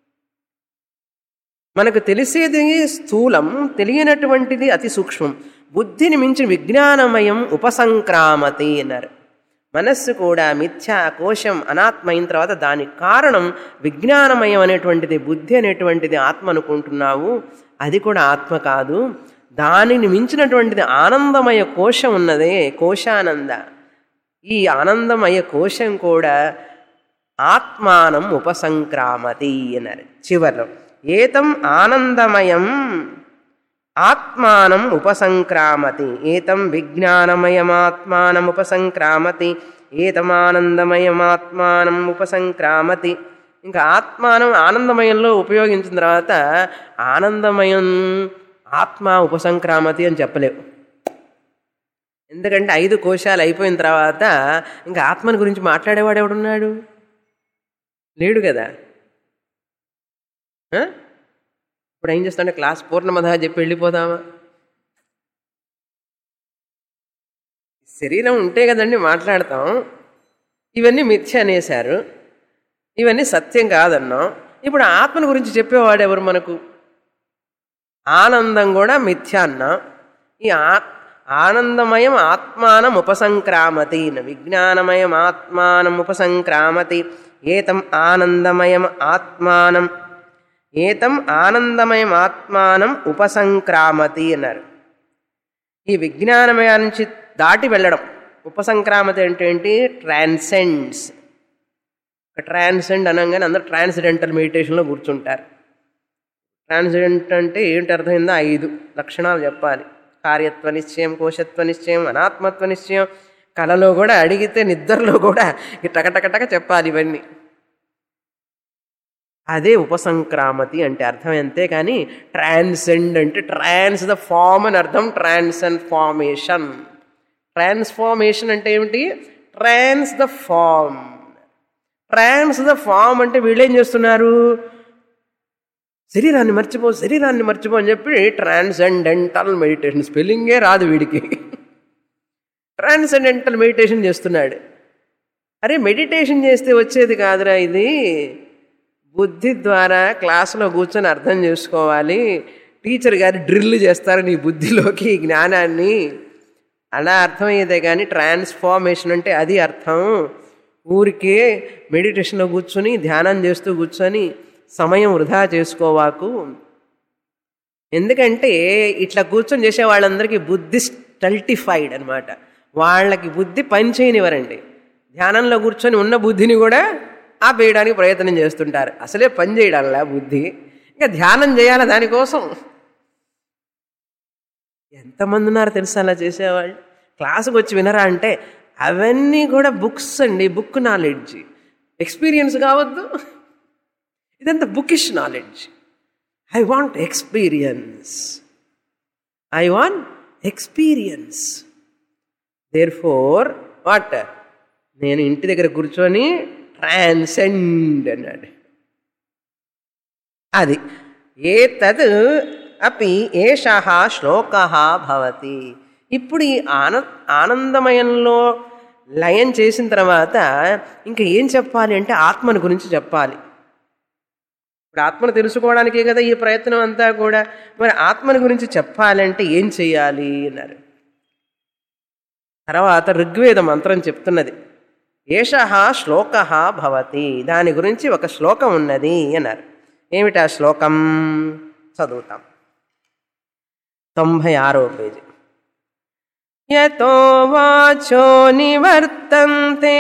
మనకు తెలిసేది స్థూలం తెలియనటువంటిది అతి సూక్ష్మం బుద్ధిని మించిన విజ్ఞానమయం ఉపసంక్రామతి అన్నారు మనస్సు కూడా మిథ్యా కోశం అనాత్మ అయిన తర్వాత దానికి కారణం విజ్ఞానమయం అనేటువంటిది బుద్ధి అనేటువంటిది ఆత్మ అనుకుంటున్నావు అది కూడా ఆత్మ కాదు దానిని మించినటువంటిది ఆనందమయ కోశం ఉన్నదే కోశానంద ఈ ఆనందమయ కోశం కూడా ఆత్మానం ఉపసంక్రామతి అన్నారు చివరిలో ఏతం ఆనందమయం ఆత్మానం ఉపసంక్రామతి ఏతం విజ్ఞానమయమాత్మానం ఉపసంక్రామతి ఏతమానందమయమాత్మానం ఉపసంక్రామతి ఇంకా ఆత్మానం ఆనందమయంలో ఉపయోగించిన తర్వాత ఆనందమయం ఆత్మ ఉపసంక్రామతి అని చెప్పలేవు ఎందుకంటే ఐదు కోశాలు అయిపోయిన తర్వాత ఇంకా ఆత్మని గురించి మాట్లాడేవాడు ఎవడున్నాడు లేడు కదా ఆ? ఇప్పుడు ఏం చేస్తాంటే క్లాస్ పూర్ణమద చెప్పి వెళ్ళిపోదామా శరీరం ఉంటే కదండి మాట్లాడతాం ఇవన్నీ మిథ్య అనేశారు ఇవన్నీ సత్యం కాదన్నాం ఇప్పుడు ఆత్మను గురించి చెప్పేవాడు ఎవరు మనకు ఆనందం కూడా మిథ్య అన్నాం ఈ ఆ ఆనందమయం ఆత్మానం ఉపసంక్రామతి విజ్ఞానమయం ఆత్మానం ఉపసంక్రామతి ఏతం ఆనందమయం ఆత్మానం ఏతం ఆనందమయం ఆత్మానం ఉపసంక్రామతి అన్నారు ఈ విజ్ఞానమయ నుంచి దాటి వెళ్ళడం ఉపసంక్రామతి అంటే ఏంటి ట్రాన్సెండ్స్ ట్రాన్సెండ్ అనగానే అందరూ ట్రాన్సిడెంటల్ మెడిటేషన్లో కూర్చుంటారు ట్రాన్సిడెంట్ అంటే ఏంటి అర్థమైందో ఐదు లక్షణాలు చెప్పాలి కార్యత్వ నిశ్చయం కోశత్వ నిశ్చయం అనాత్మత్వ నిశ్చయం కళలో కూడా అడిగితే నిద్రలో కూడా ఈ టకటకటక చెప్పాలి ఇవన్నీ అదే ఉపసంక్రామతి అంటే అర్థం అంతే కానీ ట్రాన్సెండ్ అంటే ట్రాన్స్ ద ఫామ్ అని అర్థం ట్రాన్సెండ్ ఫార్మేషన్ ట్రాన్స్ఫార్మేషన్ అంటే ఏమిటి trans the form trans the form అంటే వీళ్ళేం చేస్తున్నారు శరీరాన్ని మర్చిపో శరీరాన్ని మర్చిపో అని చెప్పి ట్రాన్సెండెంటల్ మెడిటేషన్ స్పెల్లింగే రాదు వీడికి ట్రాన్సెండెంటల్ మెడిటేషన్ చేస్తున్నాడు అరే మెడిటేషన్ చేస్తే వచ్చేది కాదురా ఇది బుద్ధి ద్వారా క్లాసులో కూర్చొని అర్థం చేసుకోవాలి టీచర్ గారు డ్రిల్ చేస్తారు నీ బుద్ధిలోకి ఈ జ్ఞానాన్ని అలా అర్థమయ్యేదే కానీ ట్రాన్స్ఫార్మేషన్ అంటే అది అర్థం ఊరికే మెడిటేషన్లో కూర్చొని ధ్యానం చేస్తూ కూర్చొని సమయం వృధా చేసుకోవాకు ఎందుకంటే ఇట్లా కూర్చొని చేసే వాళ్ళందరికీ బుద్ధి స్టల్టిఫైడ్ అనమాట వాళ్ళకి బుద్ధి పనిచేయనివ్వరండి ధ్యానంలో కూర్చొని ఉన్న బుద్ధిని కూడా ఆపేయడానికి ప్రయత్నం చేస్తుంటారు అసలే పని చేయడంలా బుద్ధి ఇంకా ధ్యానం చేయాలి దానికోసం ఎంతమంది ఉన్నారు తెలుసా అలా చేసేవాళ్ళు క్లాసుకు వచ్చి వినరా అంటే అవన్నీ కూడా బుక్స్ అండి బుక్ నాలెడ్జ్ ఎక్స్పీరియన్స్ కావద్దు ఇదంతా bookish knowledge I want experience I want experience therefore what నేను ఇంటి దగ్గర కూర్చొని ట్రాన్సెండ్ అన్నాడు అది ఏతద్ అపి ఏష శ్లోక భవతి ఇప్పుడు ఈ ఆన ఆనందమయంలో లయం చేసిన తర్వాత ఇంకా ఏం చెప్పాలి అంటే ఆత్మని గురించి చెప్పాలి ఇప్పుడు ఆత్మను తెలుసుకోవడానికే కదా ఈ ప్రయత్నం అంతా కూడా మరి ఆత్మని గురించి చెప్పాలంటే ఏం చేయాలి అన్నారు తర్వాత ఋగ్వేద మంత్రం చెప్తున్నది ఏష శ్లోక భవతి దాని గురించి ఒక శ్లోకం ఉన్నది అన్నారు ఏమిటి ఆ శ్లోకం చదువుతాం తొంభై ఆరో పేజీ యతో వాచో నివర్తంతే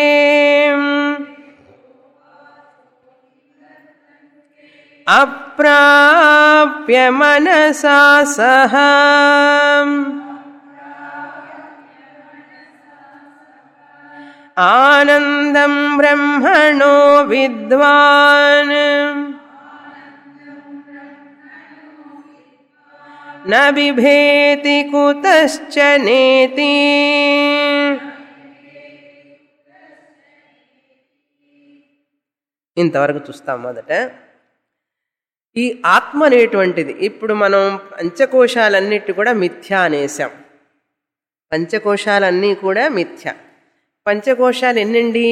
అప్రాప్య మనసా సహ ఆనందం బ్రహ్మణో విద్వాన్ न बिभेति कुतश्च नेति ఇంతవరకు చూస్తాం మొదట ఈ ఆత్మ అనేటువంటిది ఇప్పుడు మనం పంచకోశాలన్నిటి కూడా మిథ్య అనేసాం పంచకోశాలన్నీ కూడా మిథ్య పంచకోశాలు ఎన్నండి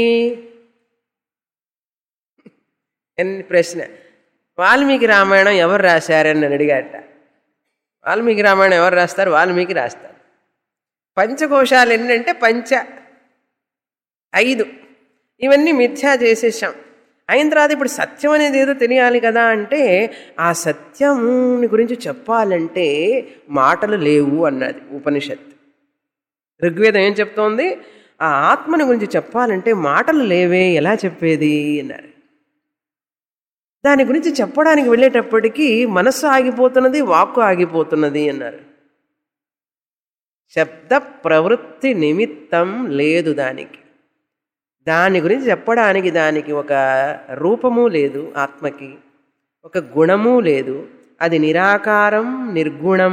ఎన్ని ప్రశ్న వాల్మీకి రామాయణం ఎవరు రాశారని నన్ను అడిగాట వాల్మీకి రామాయణం ఎవరు రాస్తారు వాల్మీకి రాస్తారు పంచకోశాలు ఎన్నంటే పంచ ఐదు ఇవన్నీ మిథ్యా చేసేసాం అయిన తర్వాత ఇప్పుడు సత్యం అనేది ఏదో తెలియాలి కదా అంటే ఆ సత్యముని గురించి చెప్పాలంటే మాటలు లేవు అన్నది ఉపనిషత్ ఋగ్వేదం ఏం చెప్తోంది ఆ ఆత్మని గురించి చెప్పాలంటే మాటలు లేవే ఎలా చెప్పేది అన్నారు దాని గురించి చెప్పడానికి వెళ్ళేటప్పటికీ మనస్సు ఆగిపోతున్నది వాక్కు ఆగిపోతున్నది అన్నారు శబ్ద ప్రవృత్తి నిమిత్తం లేదు దానికి దాని గురించి చెప్పడానికి దానికి ఒక రూపము లేదు ఆత్మకి ఒక గుణము లేదు అది నిరాకారం నిర్గుణం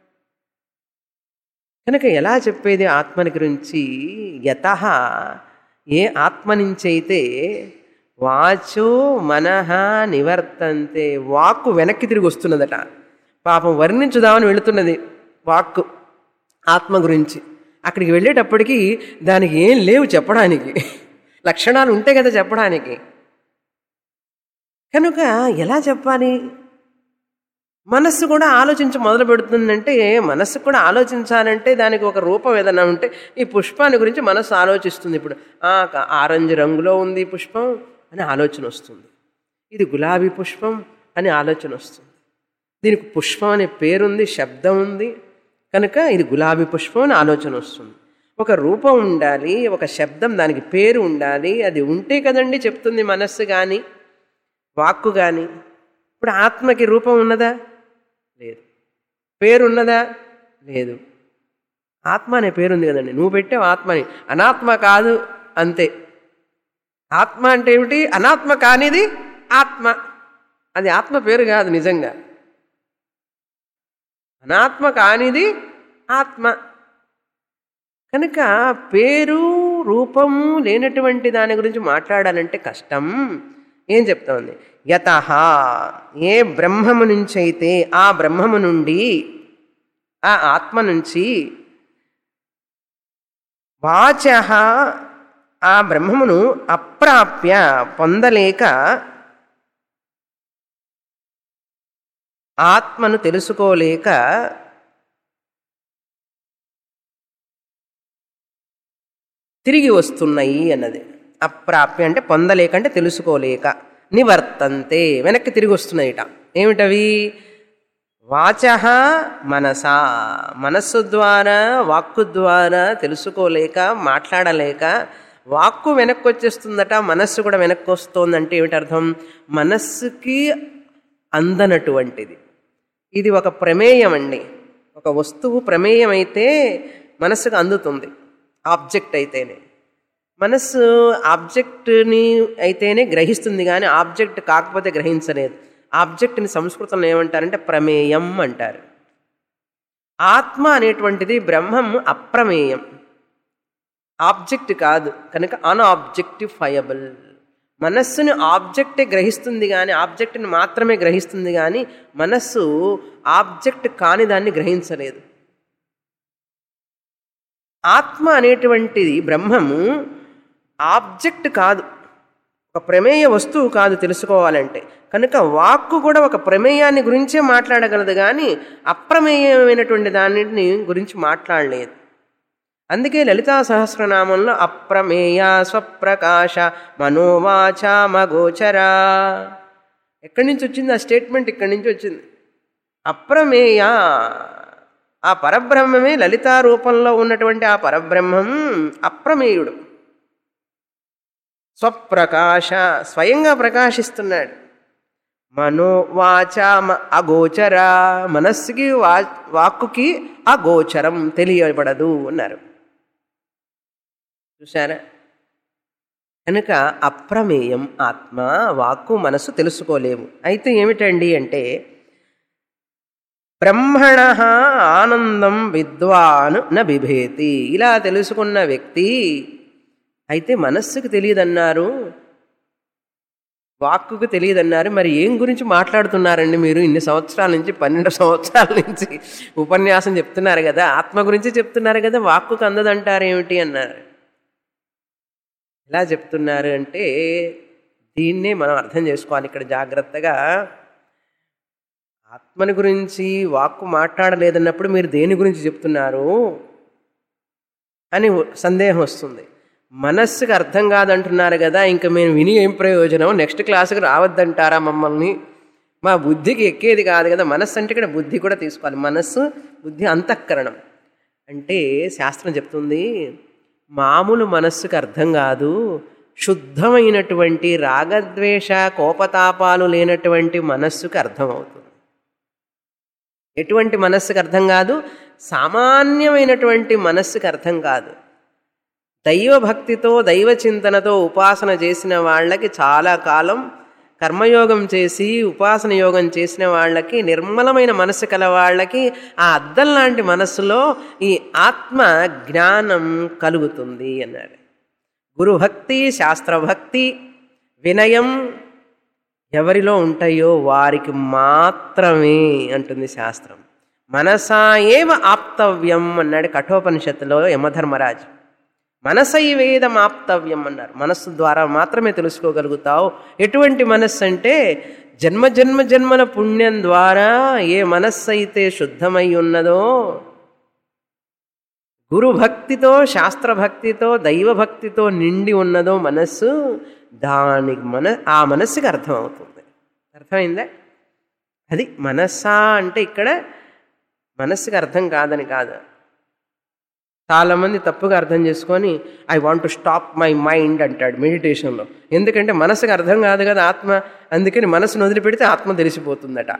కనుక ఎలా చెప్పేది ఆత్మని గురించి యత ఏ ఆత్మ నుంచైతే వాచో మనహ నివర్తంతే వాక్కు వెనక్కి తిరిగి వస్తున్నదట పాపం వర్ణించుదామని వెళుతున్నది వాక్కు ఆత్మ గురించి అక్కడికి వెళ్ళేటప్పటికి దానికి ఏం లేవు చెప్పడానికి లక్షణాలు ఉంటాయి కదా చెప్పడానికి కనుక ఎలా చెప్పాలి మనస్సు కూడా ఆలోచించ మొదలు పెడుతుందంటే మనస్సు కూడా ఆలోచించాలంటే దానికి ఒక రూపం ఏదైనా ఉంటే ఈ పుష్పాన్ని గురించి మనస్సు ఆలోచిస్తుంది ఇప్పుడు ఆరెంజ్ రంగులో ఉంది ఈ పుష్పం అని ఆలోచన వస్తుంది ఇది గులాబీ పుష్పం అని ఆలోచన వస్తుంది దీనికి పుష్పం అనే పేరుంది శబ్దం ఉంది కనుక ఇది గులాబీ పుష్పం అని ఆలోచన వస్తుంది ఒక రూపం ఉండాలి ఒక శబ్దం దానికి పేరు ఉండాలి అది ఉంటే కదండి చెప్తుంది మనస్సు కానీ వాక్కు కానీ ఇప్పుడు ఆత్మకి రూపం ఉన్నదా లేదు పేరు ఉన్నదా లేదు ఆత్మ అనే పేరుంది కదండి నువ్వు పెట్టావు ఆత్మని అనాత్మ కాదు అంతే ఆత్మ అంటే ఏమిటి అనాత్మ కానిది ఆత్మ అది ఆత్మ పేరు కాదు నిజంగా అనాత్మ కానిది ఆత్మ కనుక పేరు రూపము లేనటువంటి దాని గురించి మాట్లాడాలంటే కష్టం ఏం చెప్తోంది యత ఏ బ్రహ్మము నుంచి అయితే ఆ బ్రహ్మము నుండి ఆ ఆత్మ నుంచి వాచ ఆ బ్రహ్మమును అప్రాప్య పొందలేక ఆత్మను తెలుసుకోలేక తిరిగి వస్తున్నాయి అన్నది అప్రాప్య అంటే పొందలేక అంటే తెలుసుకోలేక నివర్తంతే వెనక్కి తిరిగి వస్తున్నాయిట ఏమిటవి వాచ మనసా మనస్సు ద్వారా వాక్కు ద్వారా తెలుసుకోలేక మాట్లాడలేక వాక్కు వెనక్కి వచ్చేస్తుందట మనస్సు కూడా వెనక్కి వస్తోందంటే ఏమిటి అర్థం మనస్సుకి అందనటువంటిది ఇది ఒక ప్రమేయం అండి ఒక వస్తువు ప్రమేయం అయితే మనస్సుకు అందుతుంది ఆబ్జెక్ట్ అయితేనే మనస్సు ఆబ్జెక్ట్ని అయితేనే గ్రహిస్తుంది కానీ ఆబ్జెక్ట్ కాకపోతే గ్రహించలేదు ఆబ్జెక్ట్ని సంస్కృతంలో ఏమంటారంటే ప్రమేయం అంటారు ఆత్మ అనేటువంటిది బ్రహ్మం అప్రమేయం ఆబ్జెక్ట్ కాదు కనుక అన్ఆబ్జెక్టిఫయబుల్ మనస్సుని ఆబ్జెక్టే గ్రహిస్తుంది కానీ ఆబ్జెక్ట్ని మాత్రమే గ్రహిస్తుంది కానీ మనస్సు ఆబ్జెక్ట్ కాని దాన్ని గ్రహించలేదు ఆత్మ అనేటువంటిది బ్రహ్మము ఆబ్జెక్ట్ కాదు ఒక ప్రమేయ వస్తువు కాదు తెలుసుకోవాలంటే కనుక వాక్కు కూడా ఒక ప్రమేయాన్ని గురించే మాట్లాడగలదు కానీ అప్రమేయమైనటువంటి దానిని గురించి మాట్లాడలేదు అందుకే లలితా సహస్రనామంలో అప్రమేయ స్వప్రకాశ మనోవాచ మగోచరా ఎక్కడి నుంచి వచ్చింది ఆ స్టేట్మెంట్ ఇక్కడి నుంచి వచ్చింది అప్రమేయ ఆ పరబ్రహ్మమే లలితా రూపంలో ఉన్నటువంటి ఆ పరబ్రహ్మం అప్రమేయుడు స్వప్రకాశ స్వయంగా ప్రకాశిస్తున్నాడు మనోవాచ అగోచర మనస్సుకి వా వాక్కుకి అగోచరం తెలియబడదు అన్నారు చూసారా కనుక అప్రమేయం ఆత్మ వాక్కు మనస్సు తెలుసుకోలేము అయితే ఏమిటండి అంటే బ్రహ్మణ ఆనందం విద్వాన్ న బిభేతి ఇలా తెలుసుకున్న వ్యక్తి అయితే మనస్సుకు తెలియదన్నారు వాక్కుకు తెలియదన్నారు మరి ఏం గురించి మాట్లాడుతున్నారండి మీరు ఇన్ని సంవత్సరాల నుంచి పన్నెండు సంవత్సరాల నుంచి ఉపన్యాసం చెప్తున్నారు కదా ఆత్మ గురించి చెప్తున్నారు కదా వాక్కుకు అందదంటారు ఏమిటి అన్నారు ఎలా చెప్తున్నారు అంటే దీన్నే మనం అర్థం చేసుకోవాలి ఇక్కడ జాగ్రత్తగా ఆత్మని గురించి వాక్కు మాట్లాడలేదన్నప్పుడు మీరు దేని గురించి చెప్తున్నారు అని సందేహం వస్తుంది మనస్సుకు అర్థం కాదంటున్నారు కదా ఇంకా మేము విని ఏం ప్రయోజనం నెక్స్ట్ క్లాసుకి రావద్దంటారా మమ్మల్ని మా బుద్ధికి ఎక్కేది కాదు కదా మనస్సు అంటే ఇక్కడ బుద్ధి కూడా తీసుకోవాలి మనస్సు బుద్ధి అంతఃకరణం అంటే శాస్త్రం చెప్తుంది మామూలు మనస్సుకు అర్థం కాదు శుద్ధమైనటువంటి రాగద్వేష కోపతాపాలు లేనటువంటి మనస్సుకు అర్థమవుతుంది ఎటువంటి మనస్సుకు అర్థం కాదు సామాన్యమైనటువంటి మనస్సుకు అర్థం కాదు దైవభక్తితో దైవ చింతనతో ఉపాసన చేసిన వాళ్ళకి చాలా కాలం కర్మయోగం చేసి ఉపాసన యోగం చేసిన వాళ్ళకి నిర్మలమైన మనస్సు కల వాళ్ళకి ఆ అద్దం లాంటి మనస్సులో ఈ ఆత్మ జ్ఞానం కలుగుతుంది అన్నాడు గురుభక్తి శాస్త్రభక్తి వినయం ఎవరిలో ఉంటాయో వారికి మాత్రమే అంటుంది శాస్త్రం మనసా ఏవ ఆప్తవ్యం అన్నాడు కఠోపనిషత్తులో యమధర్మరాజు మనసై వేదం ఆప్తవ్యం అన్నారు మనస్సు ద్వారా మాత్రమే తెలుసుకోగలుగుతావు ఎటువంటి మనస్సు అంటే జన్మ జన్మ జన్మల పుణ్యం ద్వారా ఏ మనస్సు అయితే శుద్ధమై ఉన్నదో గురుభక్తితో శాస్త్రభక్తితో దైవభక్తితో నిండి ఉన్నదో మనస్సు దానికి మన ఆ మనస్సుకి అర్థమవుతుంది అర్థమైందా అది మనస్సా అంటే ఇక్కడ మనస్సుకి అర్థం కాదని కాదు చాలామంది తప్పుగా అర్థం చేసుకొని I want to stop my mind అంటాడు మెడిటేషన్లో ఎందుకంటే మనసుకు అర్థం కాదు కదా ఆత్మ అందుకని మనసును వదిలిపెడితే ఆత్మ తెలిసిపోతుందట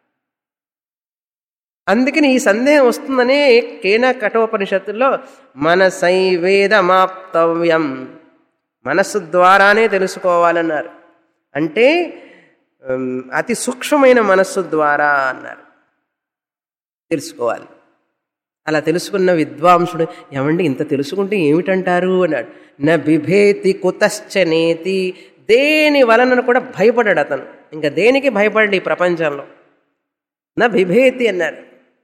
అందుకని ఈ సందేహం వస్తుందనే కేన కఠోపనిషత్తుల్లో మనసై వేదమాప్తవ్యం మనస్సు ద్వారానే తెలుసుకోవాలన్నారు అంటే అతి సూక్ష్మమైన మనస్సు ద్వారా అన్నారు తెలుసుకోవాలి అలా తెలుసుకున్న విద్వాంసుడు ఏమండి ఇంత తెలుసుకుంటే ఏమిటంటారు అన్నాడు న బిభేతి కుతశ్చనేతి దేని వలన కూడా భయపడాడు అతను ఇంకా దేనికి భయపడి ఈ ప్రపంచంలో నా బిభేతి అన్నారు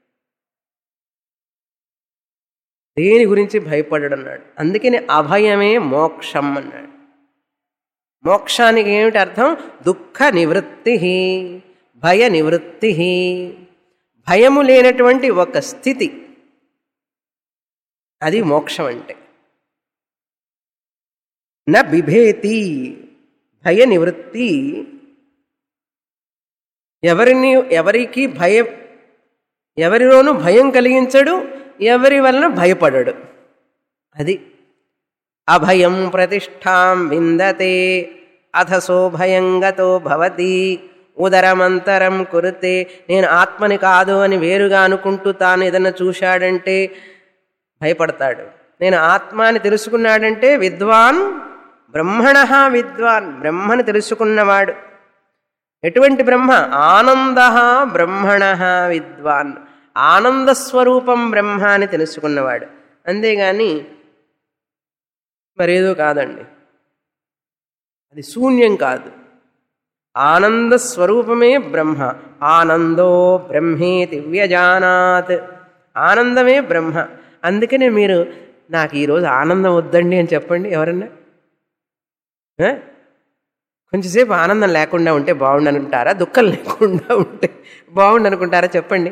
దేని గురించి భయపడడు అన్నాడు అందుకని అభయమే మోక్షం అన్నాడు మోక్షానికి ఏమిటి అర్థం దుఃఖ నివృత్తి భయ నివృత్తి భయము లేనటువంటి ఒక స్థితి అది మోక్షం అంటే న బిభేతి భయ నివృత్తి ఎవరిని ఎవరికి భయం ఎవరిలోనూ భయం కలిగించడు ఎవరి వలన భయపడడు అది అభయం ప్రతిష్టాం విందతే అథసో భయంగతో భవతి ఉదరమంతరం కురితే నేను ఆత్మని కాదు అని వేరుగా అనుకుంటూ తాను ఏదన్నా చూశాడంటే భయపడతాడు నేను ఆత్మ అని తెలుసుకున్నాడంటే విద్వాన్ బ్రహ్మణ విద్వాన్ బ్రహ్మని తెలుసుకున్నవాడు ఎటువంటి బ్రహ్మ ఆనంద బ్రహ్మణ విద్వాన్ ఆనంద స్వరూపం బ్రహ్మ అని తెలుసుకున్నవాడు అంతేగాని మరేదో కాదండి అది శూన్యం కాదు ఆనంద స్వరూపమే బ్రహ్మ ఆనందో బ్రహ్మేతి వ్యజానాత్ ఆనందమే బ్రహ్మ అందుకనే మీరు నాకు ఈరోజు ఆనందం వద్దండి అని చెప్పండి ఎవరన్నా ఆ? కొంచెంసేపు ఆనందం లేకుండా ఉంటే బాగుండు అనుకుంటారా దుఃఖం లేకుండా ఉంటే బాగుండు అనుకుంటారా చెప్పండి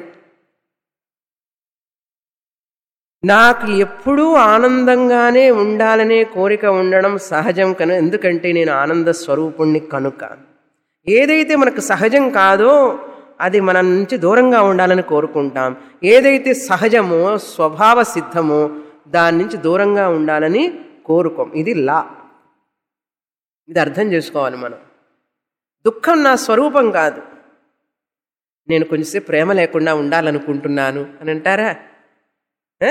నాకు ఎప్పుడూ ఆనందంగానే ఉండాలనే కోరిక ఉండడం సహజం కను ఎందుకంటే నేను ఆనంద స్వరూపుణ్ణి కనుక ఏదైతే మనకు సహజం కాదో అది మన నుంచి దూరంగా ఉండాలని కోరుకుంటాం ఏదైతే సహజమో స్వభావ సిద్ధమో దాని నుంచి దూరంగా ఉండాలని కోరుకోం ఇది లా ఇది అర్థం చేసుకోవాలి మనం దుఃఖం నా స్వరూపం కాదు నేను కొంచెంసేపు ప్రేమ లేకుండా ఉండాలనుకుంటున్నాను అని అంటారా ఏ?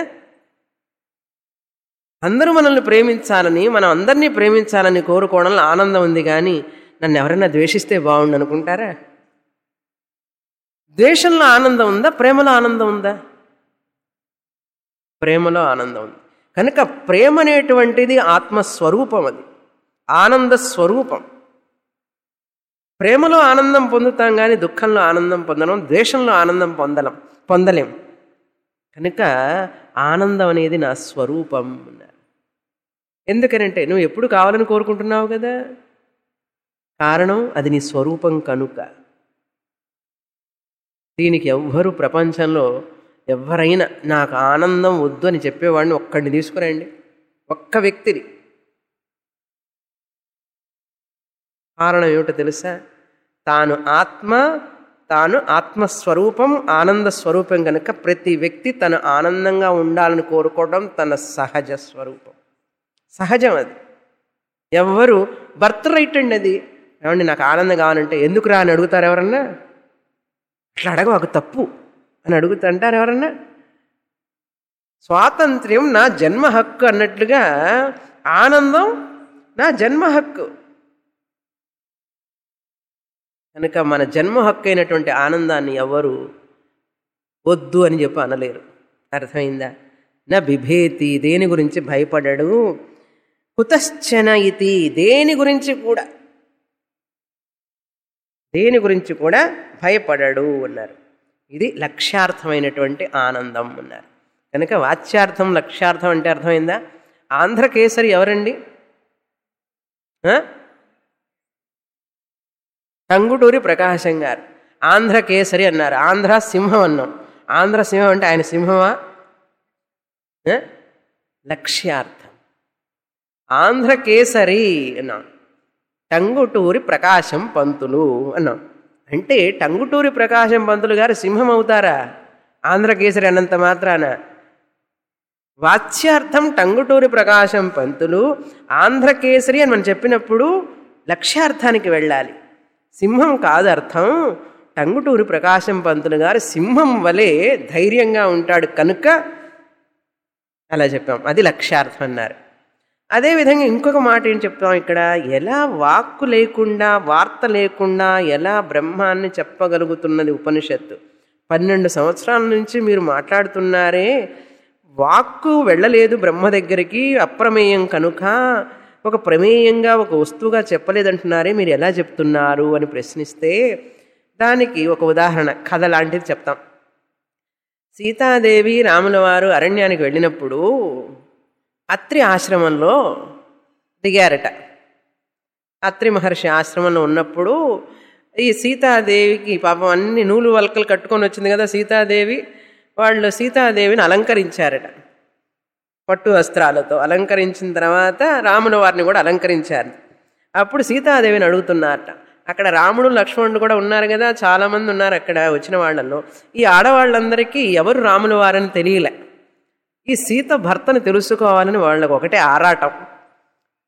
అందరూ మనల్ని ప్రేమించాలని మనం అందరినీ ప్రేమించాలని కోరుకోవడంలో ఆనందం ఉంది కానీ నన్ను ఎవరైనా ద్వేషిస్తే బాగుండు అనుకుంటారా ద్వేషంలో ఆనందం ఉందా ప్రేమలో ఆనందం ఉందా ప్రేమలో ఆనందం ఉంది కనుక ప్రేమ అనేటువంటిది ఆత్మస్వరూపం అది ఆనంద స్వరూపం ప్రేమలో ఆనందం పొందుతాం కానీ దుఃఖంలో ఆనందం పొందడం ద్వేషంలో ఆనందం పొందలం పొందలేం కనుక ఆనందం అనేది నా స్వరూపం అన్నారు ఎందుకనంటే నువ్వు ఎప్పుడు కావాలని కోరుకుంటున్నావు కదా కారణం అది నీ స్వరూపం కనుక దీనికి ఎవ్వరు ప్రపంచంలో ఎవరైనా నాకు ఆనందం వద్దు అని చెప్పేవాడిని ఒక్కడిని తీసుకురండి ఒక్క వ్యక్తిని కారణం ఏమిటో తెలుసా తాను ఆత్మ తాను ఆత్మస్వరూపం ఆనంద స్వరూపం కనుక ప్రతి వ్యక్తి తను ఆనందంగా ఉండాలని కోరుకోవడం తన సహజ స్వరూపం సహజం అది ఎవ్వరు బర్త్ రైట్ అండి అది ఏమండి నాకు ఆనందం కావాలంటే ఎందుకు రా అని అడుగుతారు ఎవరన్నా అట్లా అడగవాకు తప్పు అని అడుగుతా అంటారు ఎవరన్నా స్వాతంత్ర్యం నా జన్మ హక్కు అన్నట్లుగా ఆనందం నా జన్మ హక్కు కనుక మన జన్మ హక్కు అయినటువంటి ఆనందాన్ని ఎవరు వద్దు అని చెప్పి అనలేరు అర్థమైందా నా బిభేతి దేని గురించి భయపడడు కుతశ్చన ఇతి దేని గురించి కూడా దేని గురించి కూడా భయపడడు అన్నారు ఇది లక్ష్యార్థమైనటువంటి ఆనందం అన్నారు కనుక వాచ్యార్థం లక్ష్యార్థం అంటే అర్థమైందా ఆంధ్రకేసరి ఎవరండి ఆ? టంగుటూరి ప్రకాశం గారు ఆంధ్ర కేసరి అన్నారు ఆంధ్ర సింహం అన్నాం ఆంధ్ర సింహం అంటే ఆయన సింహమా ఏ? లక్ష్యార్థం ఆంధ్ర కేసరి అన్నాం టంగుటూరి ప్రకాశం పంతులు అన్నాం అంటే టంగుటూరి ప్రకాశం పంతులు గారు సింహం అవుతారా ఆంధ్ర కేసరి అన్నంత మాత్రాన వాచ్యార్థం టంగుటూరి ప్రకాశం పంతులు ఆంధ్రకేసరి అని మనం చెప్పినప్పుడు లక్ష్యార్థానికి వెళ్ళాలి సింహం కాదు అర్థం టంగుటూరి ప్రకాశం పంతులు గారు సింహం వలె ధైర్యంగా ఉంటాడు కనుక అలా చెప్పాం అది లక్ష్యార్థం అన్నారు అదేవిధంగా ఇంకొక మాట ఏం చెప్తాం ఇక్కడ ఎలా వాక్కు లేకుండా వార్త లేకుండా ఎలా బ్రహ్మాన్ని చెప్పగలుగుతున్నది ఉపనిషత్తు పన్నెండు సంవత్సరాల నుంచి మీరు మాట్లాడుతున్నారే వాక్కు వెళ్ళలేదు బ్రహ్మ దగ్గరికి అప్రమేయం కనుక ఒక ప్రమేయంగా ఒక వస్తువుగా చెప్పలేదంటున్నారే మీరు ఎలా చెప్తున్నారు అని ప్రశ్నిస్తే దానికి ఒక ఉదాహరణ కథ లాంటిది చెప్తాం సీతాదేవి రాముల వారు అరణ్యానికి వెళ్ళినప్పుడు అత్రి ఆశ్రమంలో దిగారట అత్రి మహర్షి ఆశ్రమంలో ఉన్నప్పుడు ఈ సీతాదేవికి పాపం అన్ని నూలు వలకలు కట్టుకొని వచ్చింది కదా సీతాదేవి వాళ్ళు సీతాదేవిని అలంకరించారట పట్టు వస్త్రాలతో అలంకరించిన తర్వాత రాముల వారిని కూడా అలంకరించారు అప్పుడు సీతాదేవిని అడుగుతున్నారట అక్కడ రాముడు లక్ష్మణుడు కూడా ఉన్నారు కదా చాలామంది ఉన్నారు అక్కడ వచ్చిన వాళ్ళల్లో ఈ ఆడవాళ్ళందరికీ ఎవరు రాముల వారని తెలియలే ఈ సీత భర్తను తెలుసుకోవాలని వాళ్ళకు ఒకటే ఆరాటం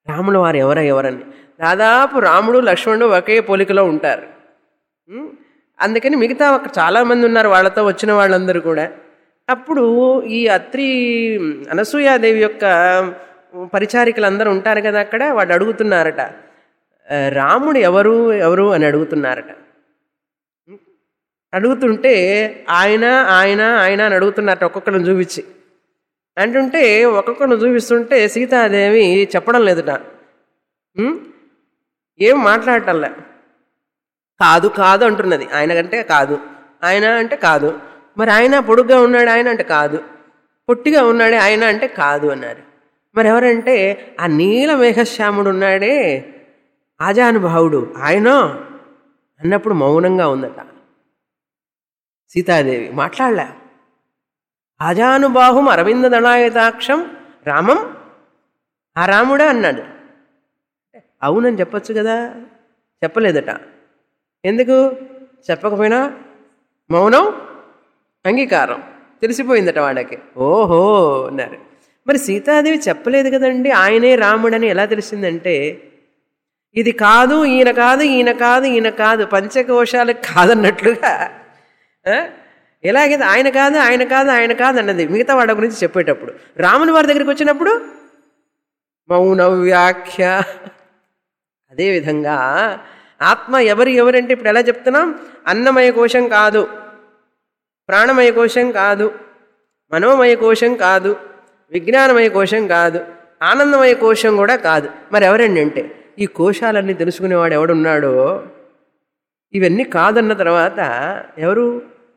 రాముల వారు ఎవర ఎవరని దాదాపు రాముడు లక్ష్మణుడు ఒకే పోలికలో ఉంటారు ఉం? అందుకని మిగతా ఒక చాలామంది ఉన్నారు వాళ్ళతో వచ్చిన వాళ్ళందరూ కూడా అప్పుడు ఈ అత్రి అనసూయాదేవి యొక్క పరిచారికలు అందరూ ఉంటారు కదా అక్కడ వాడు అడుగుతున్నారట "ఆ, రాముడు ఎవరు ఎవరు అని అడుగుతున్నారట అడుగుతుంటే ఆయన ఆయన ఆయన అని అడుగుతున్నారట ఒక్కొక్కరిని చూపించి అంటుంటే ఒక్కొక్కరిని చూపిస్తుంటే సీతాదేవి చెప్పడం లేదుట ఉం? ఏం మాట్లాడటంలే కాదు కాదు అంటున్నది ఆయన కంటే కాదు ఆయన అంటే కాదు మరి ఆయన పొడుగ్గా ఉన్నాడు ఆయన అంటే కాదు పొట్టిగా ఉన్నాడే ఆయన అంటే కాదు అన్నారు మరి ఎవరంటే ఆ నీల మేఘశ్యాముడు ఉన్నాడే ఆజానుభావుడు ఆయన అన్నప్పుడు మౌనంగా ఉందట సీతాదేవి మాట్లాడలే ఆజానుబాహుం అరవింద దళాయతాక్షం రామం ఆ రాముడా అన్నాడు అవునని చెప్పొచ్చు కదా చెప్పలేదట ఎందుకు చెప్పకపోయినా మౌనం అంగీకారం తెలిసిపోయిందట వాడికి ఓహో అన్నారు మరి సీతాదేవి చెప్పలేదు కదండి ఆయనే రాముడని ఎలా తెలిసిందంటే ఇది కాదు ఈయన కాదు ఈయన కాదు ఈయన కాదు పంచకోశాలకు కాదన్నట్లుగా ఆ? ఎలాగైతే ఆయన కాదు ఆయన కాదు ఆయన కాదు అన్నది మిగతా వాళ్ళ గురించి చెప్పేటప్పుడు రాముని వారి దగ్గరికి వచ్చినప్పుడు మౌన వ్యాఖ్య అదేవిధంగా ఆత్మ ఎవరు ఎవరంటే ఇప్పుడు ఎలా చెప్తున్నాం అన్నమయ కోశం కాదు ప్రాణమయ కోశం కాదు మనోమయ కోశం కాదు విజ్ఞానమయ కోశం కాదు ఆనందమయ కోశం కూడా కాదు మరి ఎవరండి అంటే ఈ కోశాలన్నీ తెలుసుకునేవాడు ఎవడున్నాడో ఇవన్నీ కాదన్న తర్వాత ఎవరు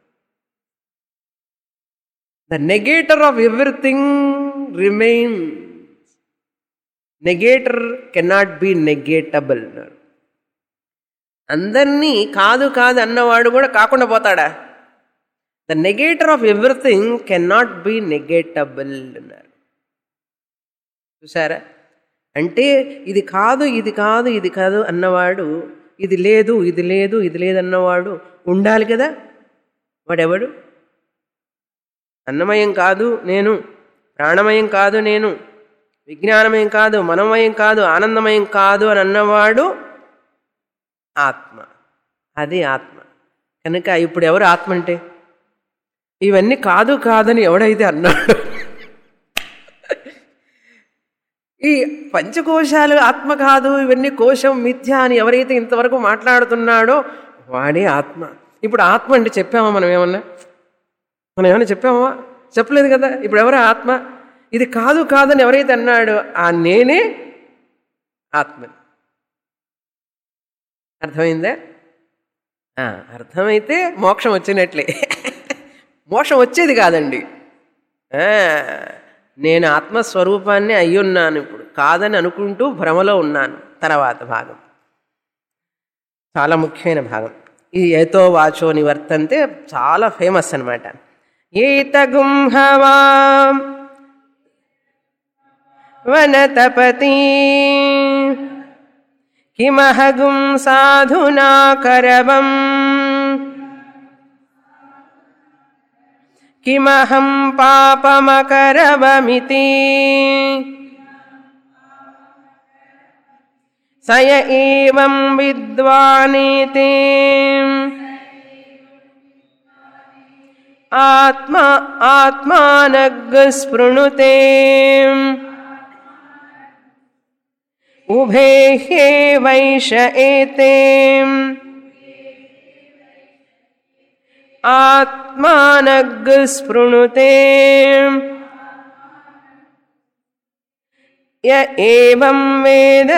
the negator of everything remain negator cannot be negatable అందరినీ కాదు కాదు అన్నవాడు కూడా కాకుండా పోతాడా the negator of everything cannot be negatable అన్నారు చూసారా అంటే ఇది కాదు ఇది కాదు ఇది కాదు అన్నవాడు ఇది లేదు ఇది లేదు ఇది లేదన్నవాడు ఉండాలి కదా వాడెవడు అన్నమయం కాదు నేను ప్రాణమయం కాదు నేను విజ్ఞానమయం కాదు మనమయం కాదు ఆనందమయం కాదు అని అన్నవాడు ఆత్మ అది ఆత్మ కనుక ఇప్పుడు ఎవరు ఆత్మ అంటే ఇవన్నీ కాదు కాదని ఎవడైతే అన్నాడు ఈ పంచకోశాలు ఆత్మ కాదు ఇవన్నీ కోశం మిథ్య అని ఎవరైతే ఇంతవరకు మాట్లాడుతున్నాడో వాడే ఆత్మ ఇప్పుడు ఆత్మ అంటే చెప్పామా మనం ఏమన్నా మనం ఏమైనా చెప్పామా చెప్పలేదు కదా ఇప్పుడు ఎవరు ఆత్మ ఇది కాదు కాదని ఎవరైతే అన్నాడో ఆ నేనే ఆత్మని అర్థమైందా ఆ, అర్థమైతే మోక్షం వచ్చినట్లే మోక్షం వచ్చేది కాదండి ఆ, నేను ఆత్మస్వరూపాన్ని అయ్యున్నాను ఇప్పుడు కాదని అనుకుంటూ భ్రమలో ఉన్నాను తర్వాత భాగం చాలా ముఖ్యమైన భాగం ఈ ఏతో వాచో నివర్తంతే చాలా ఫేమస్ అనమాట ఏతగుంహవా వనతపతి కిమహగుం సాధునా కరవం కిమహం పాపమకరవమితి సయ ఏవం విద్వానీతి ఆత్మా ఆత్మానగ్ స్పృణుతే ఉభే వైష ఏతే ఆత్మానగ్ స్పృణుతే య ఏవం వేద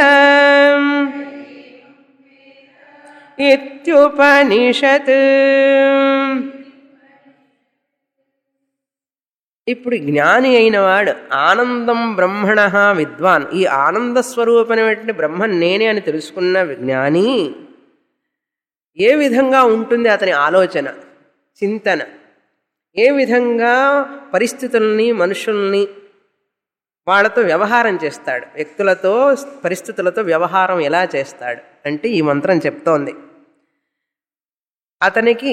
ఇత్యుపనిషత్ ఇప్పుడు జ్ఞాని అయిన వాడు ఆనందం బ్రహ్మణ విద్వాన్ ఈ ఆనంద స్వరూపమైనటువంటి బ్రహ్మ నేనే అని తెలుసుకున్న జ్ఞాని ఏ విధంగా ఉంటుంది అతని ఆలోచన చింతన ఏ విధంగా పరిస్థితుల్ని మనుషుల్ని వాళ్ళతో వ్యవహారం చేస్తాడు వ్యక్తులతో పరిస్థితులతో వ్యవహారం ఎలా చేస్తాడు అంటే ఈ మంత్రం చెప్తోంది అతనికి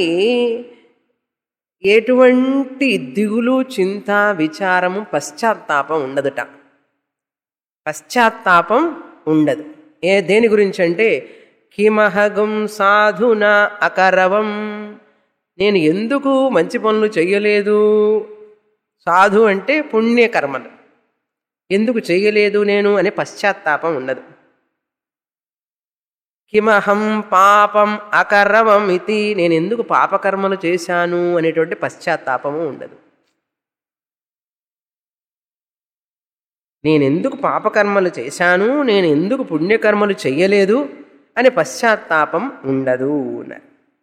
ఎటువంటి దిగులు చింత విచారము పశ్చాత్తాపం ఉండదుట పశ్చాత్తాపం ఉండదు ఏ దేని గురించి అంటే కిమహగం సాధున అకరవం నేను ఎందుకు మంచి పనులు చెయ్యలేదు సాధు అంటే పుణ్యకర్మలు ఎందుకు చెయ్యలేదు నేను అనే పశ్చాత్తాపం ఉండదు కిమహం పాపం అకరవం ఇది నేను ఎందుకు పాపకర్మలు చేశాను అనేటువంటి పశ్చాత్తాపము ఉండదు నేను ఎందుకు పాపకర్మలు చేశాను నేను ఎందుకు పుణ్యకర్మలు చెయ్యలేదు అనే పశ్చాత్తాపం ఉండదు అన్నారు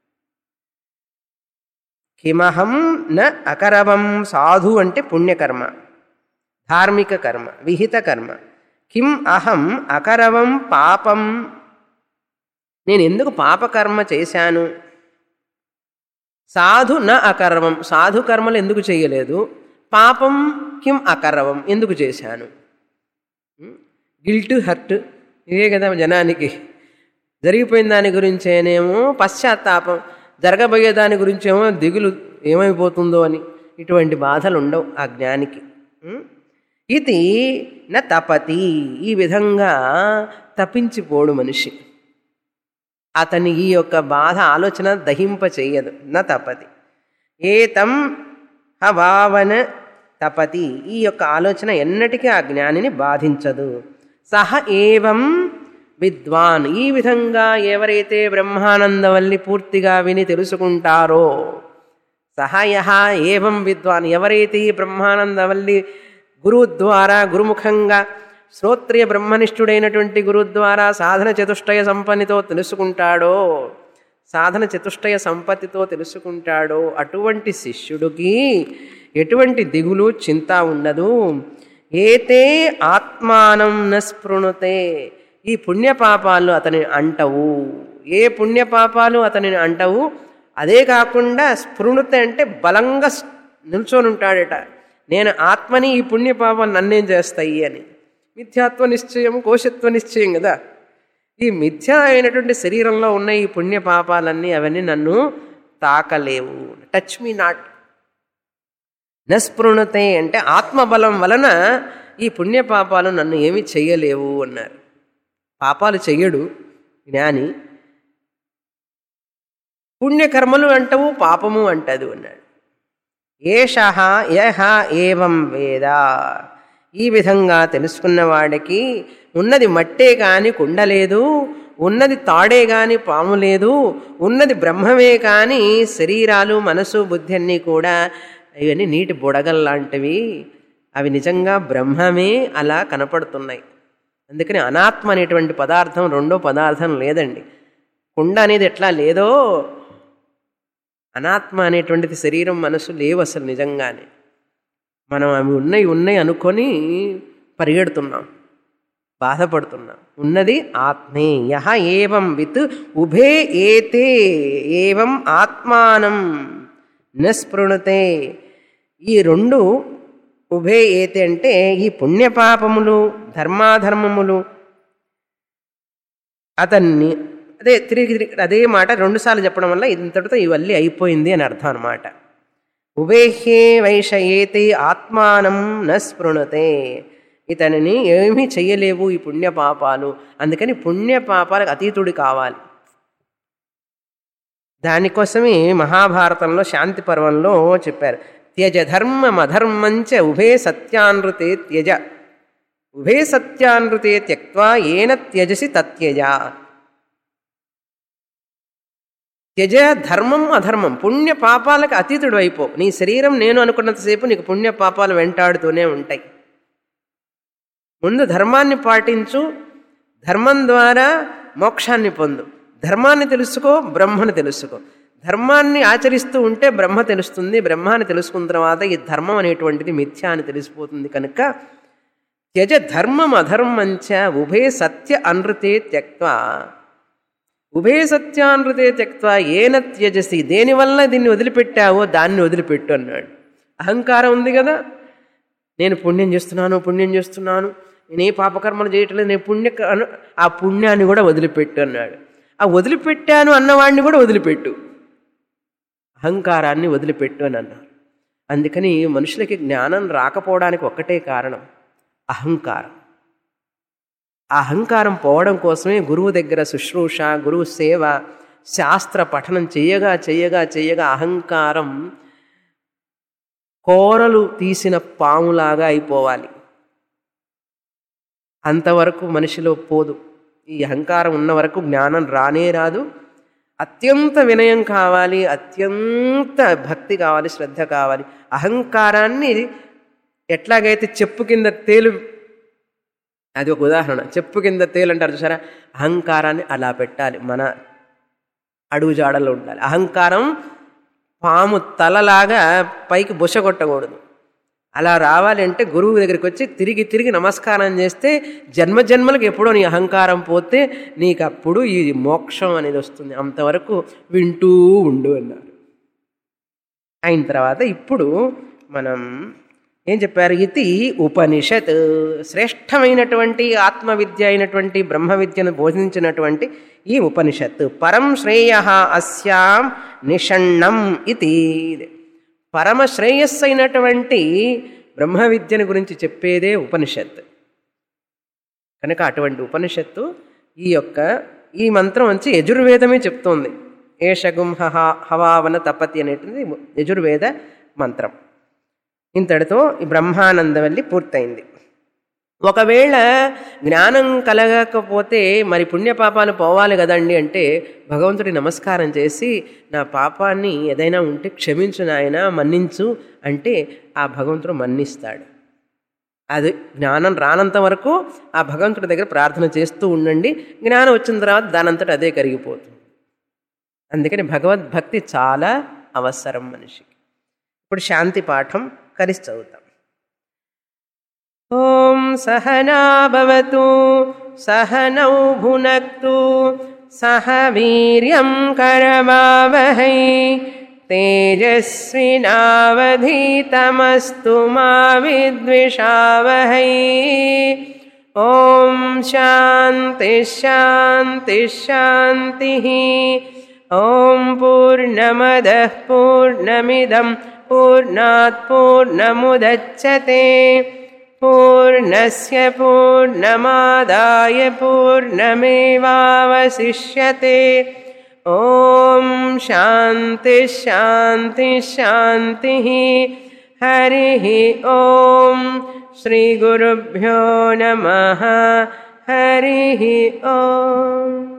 కిమహం న అకరవం సాధు అంటే పుణ్యకర్మ ధార్మిక కర్మ విహిత కర్మ కిం అహం అకరవం పాపం నేను ఎందుకు పాపకర్మ చేశాను సాధు న అకర్వం సాధు కర్మలు ఎందుకు చేయలేదు పాపం కిం అకర్వం ఎందుకు చేశాను గిల్ట్ హర్ట్ ఇవే కదా జనానికి జరిగిపోయిన దాని గురించేనేమో పశ్చాత్తాపం జరగబోయే దాని గురించేమో దిగులు ఏమైపోతుందో అని ఇటువంటి బాధలు ఉండవు ఆ జ్ఞానికి ఉం? ఇది న తపతి ఈ విధంగా తప్పించిపోడు మనిషి అతని ఈ యొక్క బాధ ఆలోచన దహింప చెయ్యదు న తపతి ఏతం హవావన తపతి ఈ యొక్క ఆలోచన ఎన్నటికీ ఆ జ్ఞానిని బాధించదు సహ ఏవం విద్వాన్ ఈ విధంగా ఎవరైతే బ్రహ్మానందవల్లి పూర్తిగా విని తెలుసుకుంటారో సహాయ ఏవం విద్వాన్ ఎవరైతే ఈ బ్రహ్మానందవల్లి గురువు ద్వారా గురుముఖంగా శ్రోత్రియ బ్రహ్మనిష్ఠుడైనటువంటి గురువు ద్వారా సాధన చతుష్టయ సంపన్నితో తెలుసుకుంటాడో సాధన చతుష్టయ సంపత్తితో తెలుసుకుంటాడో అటువంటి శిష్యుడికి ఎటువంటి దిగులు చింత ఉండదు ఏతే ఆత్మానం న స్పృణుతే ఈ పుణ్యపాపాలు అతని అంటవు ఏ పుణ్యపాపాలు అతనిని అంటవు అదే కాకుండా స్పృణుత అంటే బలంగా స్- నిల్చొని ఉంటాడట నేను ఆత్మని ఈ పుణ్యపాపాలు నన్నేం చేస్తాయి అని మిథ్యాత్వ నిశ్చయం కోశత్వ నిశ్చయం కదా ఈ మిథ్య అయినటువంటి శరీరంలో ఉన్న ఈ పుణ్య పాపాలన్నీ అవన్నీ నన్ను తాకలేవు టచ్ మీ నాట్ నస్పృణతే అంటే ఆత్మబలం వలన ఈ పుణ్య పాపాలు నన్ను ఏమీ చెయ్యలేవు అన్నారు పాపాలు చెయ్యడు జ్ఞాని పుణ్యకర్మలు అంటవు పాపము అంటదు అన్నాడు ఏష యహ ఏవం వేద ఈ విధంగా తెలుసుకున్నవాడికి ఉన్నది మట్టే కాని కుండలేదు ఉన్నది తాడే కాని పాము లేదు ఉన్నది బ్రహ్మమే కాని శరీరాలు మనసు బుద్ధి అన్నీ కూడా ఇవన్నీ నీటి బుడగల్లాంటివి అవి నిజంగా బ్రహ్మమే అలా కనపడుతున్నాయి అందుకని అనాత్మ అనేటువంటి పదార్థం రెండో పదార్థం లేదండి కుండ అనేది ఎట్లా లేదో అనాత్మ అనేటువంటిది శరీరం మనసు లేవు అసలు నిజంగానే మనం అవి ఉన్నాయి ఉన్నాయి అనుకొని పరిగెడుతున్నాం బాధపడుతున్నాం ఉన్నది ఆత్మే యహ ఏవం విత్ ఉభే ఏతే ఏవం ఆత్మానం నస్పృణతే ఈ రెండు ఉభే ఏతే అంటే ఈ పుణ్యపాపములు ధర్మాధర్మములు అతన్ని అదే తిరిగి తిరిగి అదే మాట రెండుసార్లు చెప్పడం వల్ల ఇంతటితో ఇవన్నీ అయిపోయింది అని అర్థం అనమాట ఉభేహ్యే వైషయేతే ఆత్మానం న స్పృణతే ఇతనిని ఏమీ చెయ్యలేవు ఈ పుణ్యపాపాలు అందుకని పుణ్యపాపాలకు అతీతుడి కావాలి దానికోసమే మహాభారతంలో శాంతి పర్వంలో చెప్పారు త్యజ ధర్మం అధర్మంచ ఉభే సత్యానృతే త్యజ ఉభే సత్యానృతే త్యక్వా ఏన త్యజసి తత్యజ త్యజ ధర్మం అధర్మం పుణ్య పాపాలకు అతీతుడు అయిపో నీ శరీరం నేను అనుకున్నంతసేపు నీకు పుణ్య పాపాలు వెంటాడుతూనే ఉంటాయి ముందు ధర్మాన్ని పాటించు ధర్మం ద్వారా మోక్షాన్ని పొందు ధర్మాన్ని తెలుసుకో బ్రహ్మను తెలుసుకో ధర్మాన్ని ఆచరిస్తూ ఉంటే బ్రహ్మ తెలుస్తుంది బ్రహ్మాన్ని తెలుసుకున్న తర్వాత ఈ ధర్మం అనేటువంటిది మిథ్య అని తెలిసిపోతుంది కనుక త్యజ ధర్మం అధర్మంచ ఉభే సత్య అనృతే త్యక్వా ఉభయ సత్యానృతే త్యక్వా ఏన త్యజసి దేనివల్ల దీన్ని వదిలిపెట్టావో దాన్ని వదిలిపెట్టు అన్నాడు అహంకారం ఉంది కదా నేను పుణ్యం చేస్తున్నాను పుణ్యం చేస్తున్నాను నేను ఏ పాపకర్మలు చేయట్లేదు నేను పుణ్య ఆ పుణ్యాన్ని కూడా వదిలిపెట్టు అన్నాడు ఆ వదిలిపెట్టాను అన్నవాడిని కూడా వదిలిపెట్టు అహంకారాన్ని వదిలిపెట్టు అని అన్నారు అందుకని మనుషులకి జ్ఞానం రాకపోవడానికి ఒక్కటే కారణం అహంకారం ఆ అహంకారం పోవడం కోసమే గురువు దగ్గర శుశ్రూష గురువు సేవ శాస్త్ర పఠనం చెయ్యగా చెయ్యగా చెయ్యగా అహంకారం కోరలు తీసిన పాములాగా అయిపోవాలి అంతవరకు మనిషిలో పోదు ఈ అహంకారం ఉన్న వరకు జ్ఞానం రానే రాదు అత్యంత వినయం కావాలి అత్యంత భక్తి కావాలి శ్రద్ధ కావాలి అహంకారాన్ని ఎట్లాగైతే చెప్పు కింద తేలు అది ఒక ఉదాహరణ చెప్పు కింద తేలు అంటారు చూసారా అహంకారాన్ని అలా పెట్టాలి మన అడుగుజాడలో ఉండాలి అహంకారం పాము తలలాగా పైకి బుష కొట్టకూడదు అలా రావాలి అంటే గురువు దగ్గరికి వచ్చి తిరిగి తిరిగి నమస్కారం చేస్తే జన్మ జన్మలకు ఎప్పుడో నీ అహంకారం పోతే నీకు అప్పుడు ఈ మోక్షం అనేది వస్తుంది అంతవరకు వింటూ ఉండు అన్నారు అయిన తర్వాత ఇప్పుడు మనం ఏం చెప్పారు ఇది ఉపనిషత్ శ్రేష్టమైనటువంటి ఆత్మవిద్య అయినటువంటి బ్రహ్మ విద్యను బోధించినటువంటి ఈ ఉపనిషత్ పరం శ్రేయ అస్యాం నిషణ్ణం ఇది పరమ శ్రేయస్సైనటువంటి బ్రహ్మ విద్యను గురించి చెప్పేదే ఉపనిషత్ కనుక అటువంటి ఉపనిషత్తు ఈ యొక్క ఈ మంత్రం వచ్చి యజుర్వేదమే చెప్తోంది ఏషగుం హహ హవావన తపతి అనేటిది యజుర్వేద మంత్రం ఇంతటితో ఈ బ్రహ్మానందవల్లి పూర్తయింది ఒకవేళ జ్ఞానం కలగకపోతే మరి పుణ్యపాపాలు పోవాలి కదండి అంటే భగవంతుడి నమస్కారం చేసి నా పాపాన్ని ఏదైనా ఉంటే క్షమించు నాయన మన్నించు అంటే ఆ భగవంతుడు మన్నిస్తాడు అది జ్ఞానం రానంత వరకు ఆ భగవంతుడి దగ్గర ప్రార్థన చేస్తూ ఉండండి జ్ఞానం వచ్చిన తర్వాత దానంతట అదే కరిగిపోతుంది అందుకని భగవద్భక్తి చాలా అవసరం మనిషికి ఇప్పుడు శాంతి పాఠం కలిసి చదువుతాం ఓం సహనాభవతు సహనౌ భునక్తు సహ వీర్యం కరమావహై తేజస్వినావధీతమస్తు మా విద్విషావహై ఓం శాంతి శాంతి శాంతి ఓం పూర్ణమద పూర్ణమిదం పూర్ణాత్ పూర్ణముదచ్చతే పూర్ణస్య పూర్ణమాదాయ పూర్ణమేవావశిష్యతే ఓం శాంతి శాంతి శాంతి హరి ఓం శ్రీగురుభ్యో నమ హరి ఓం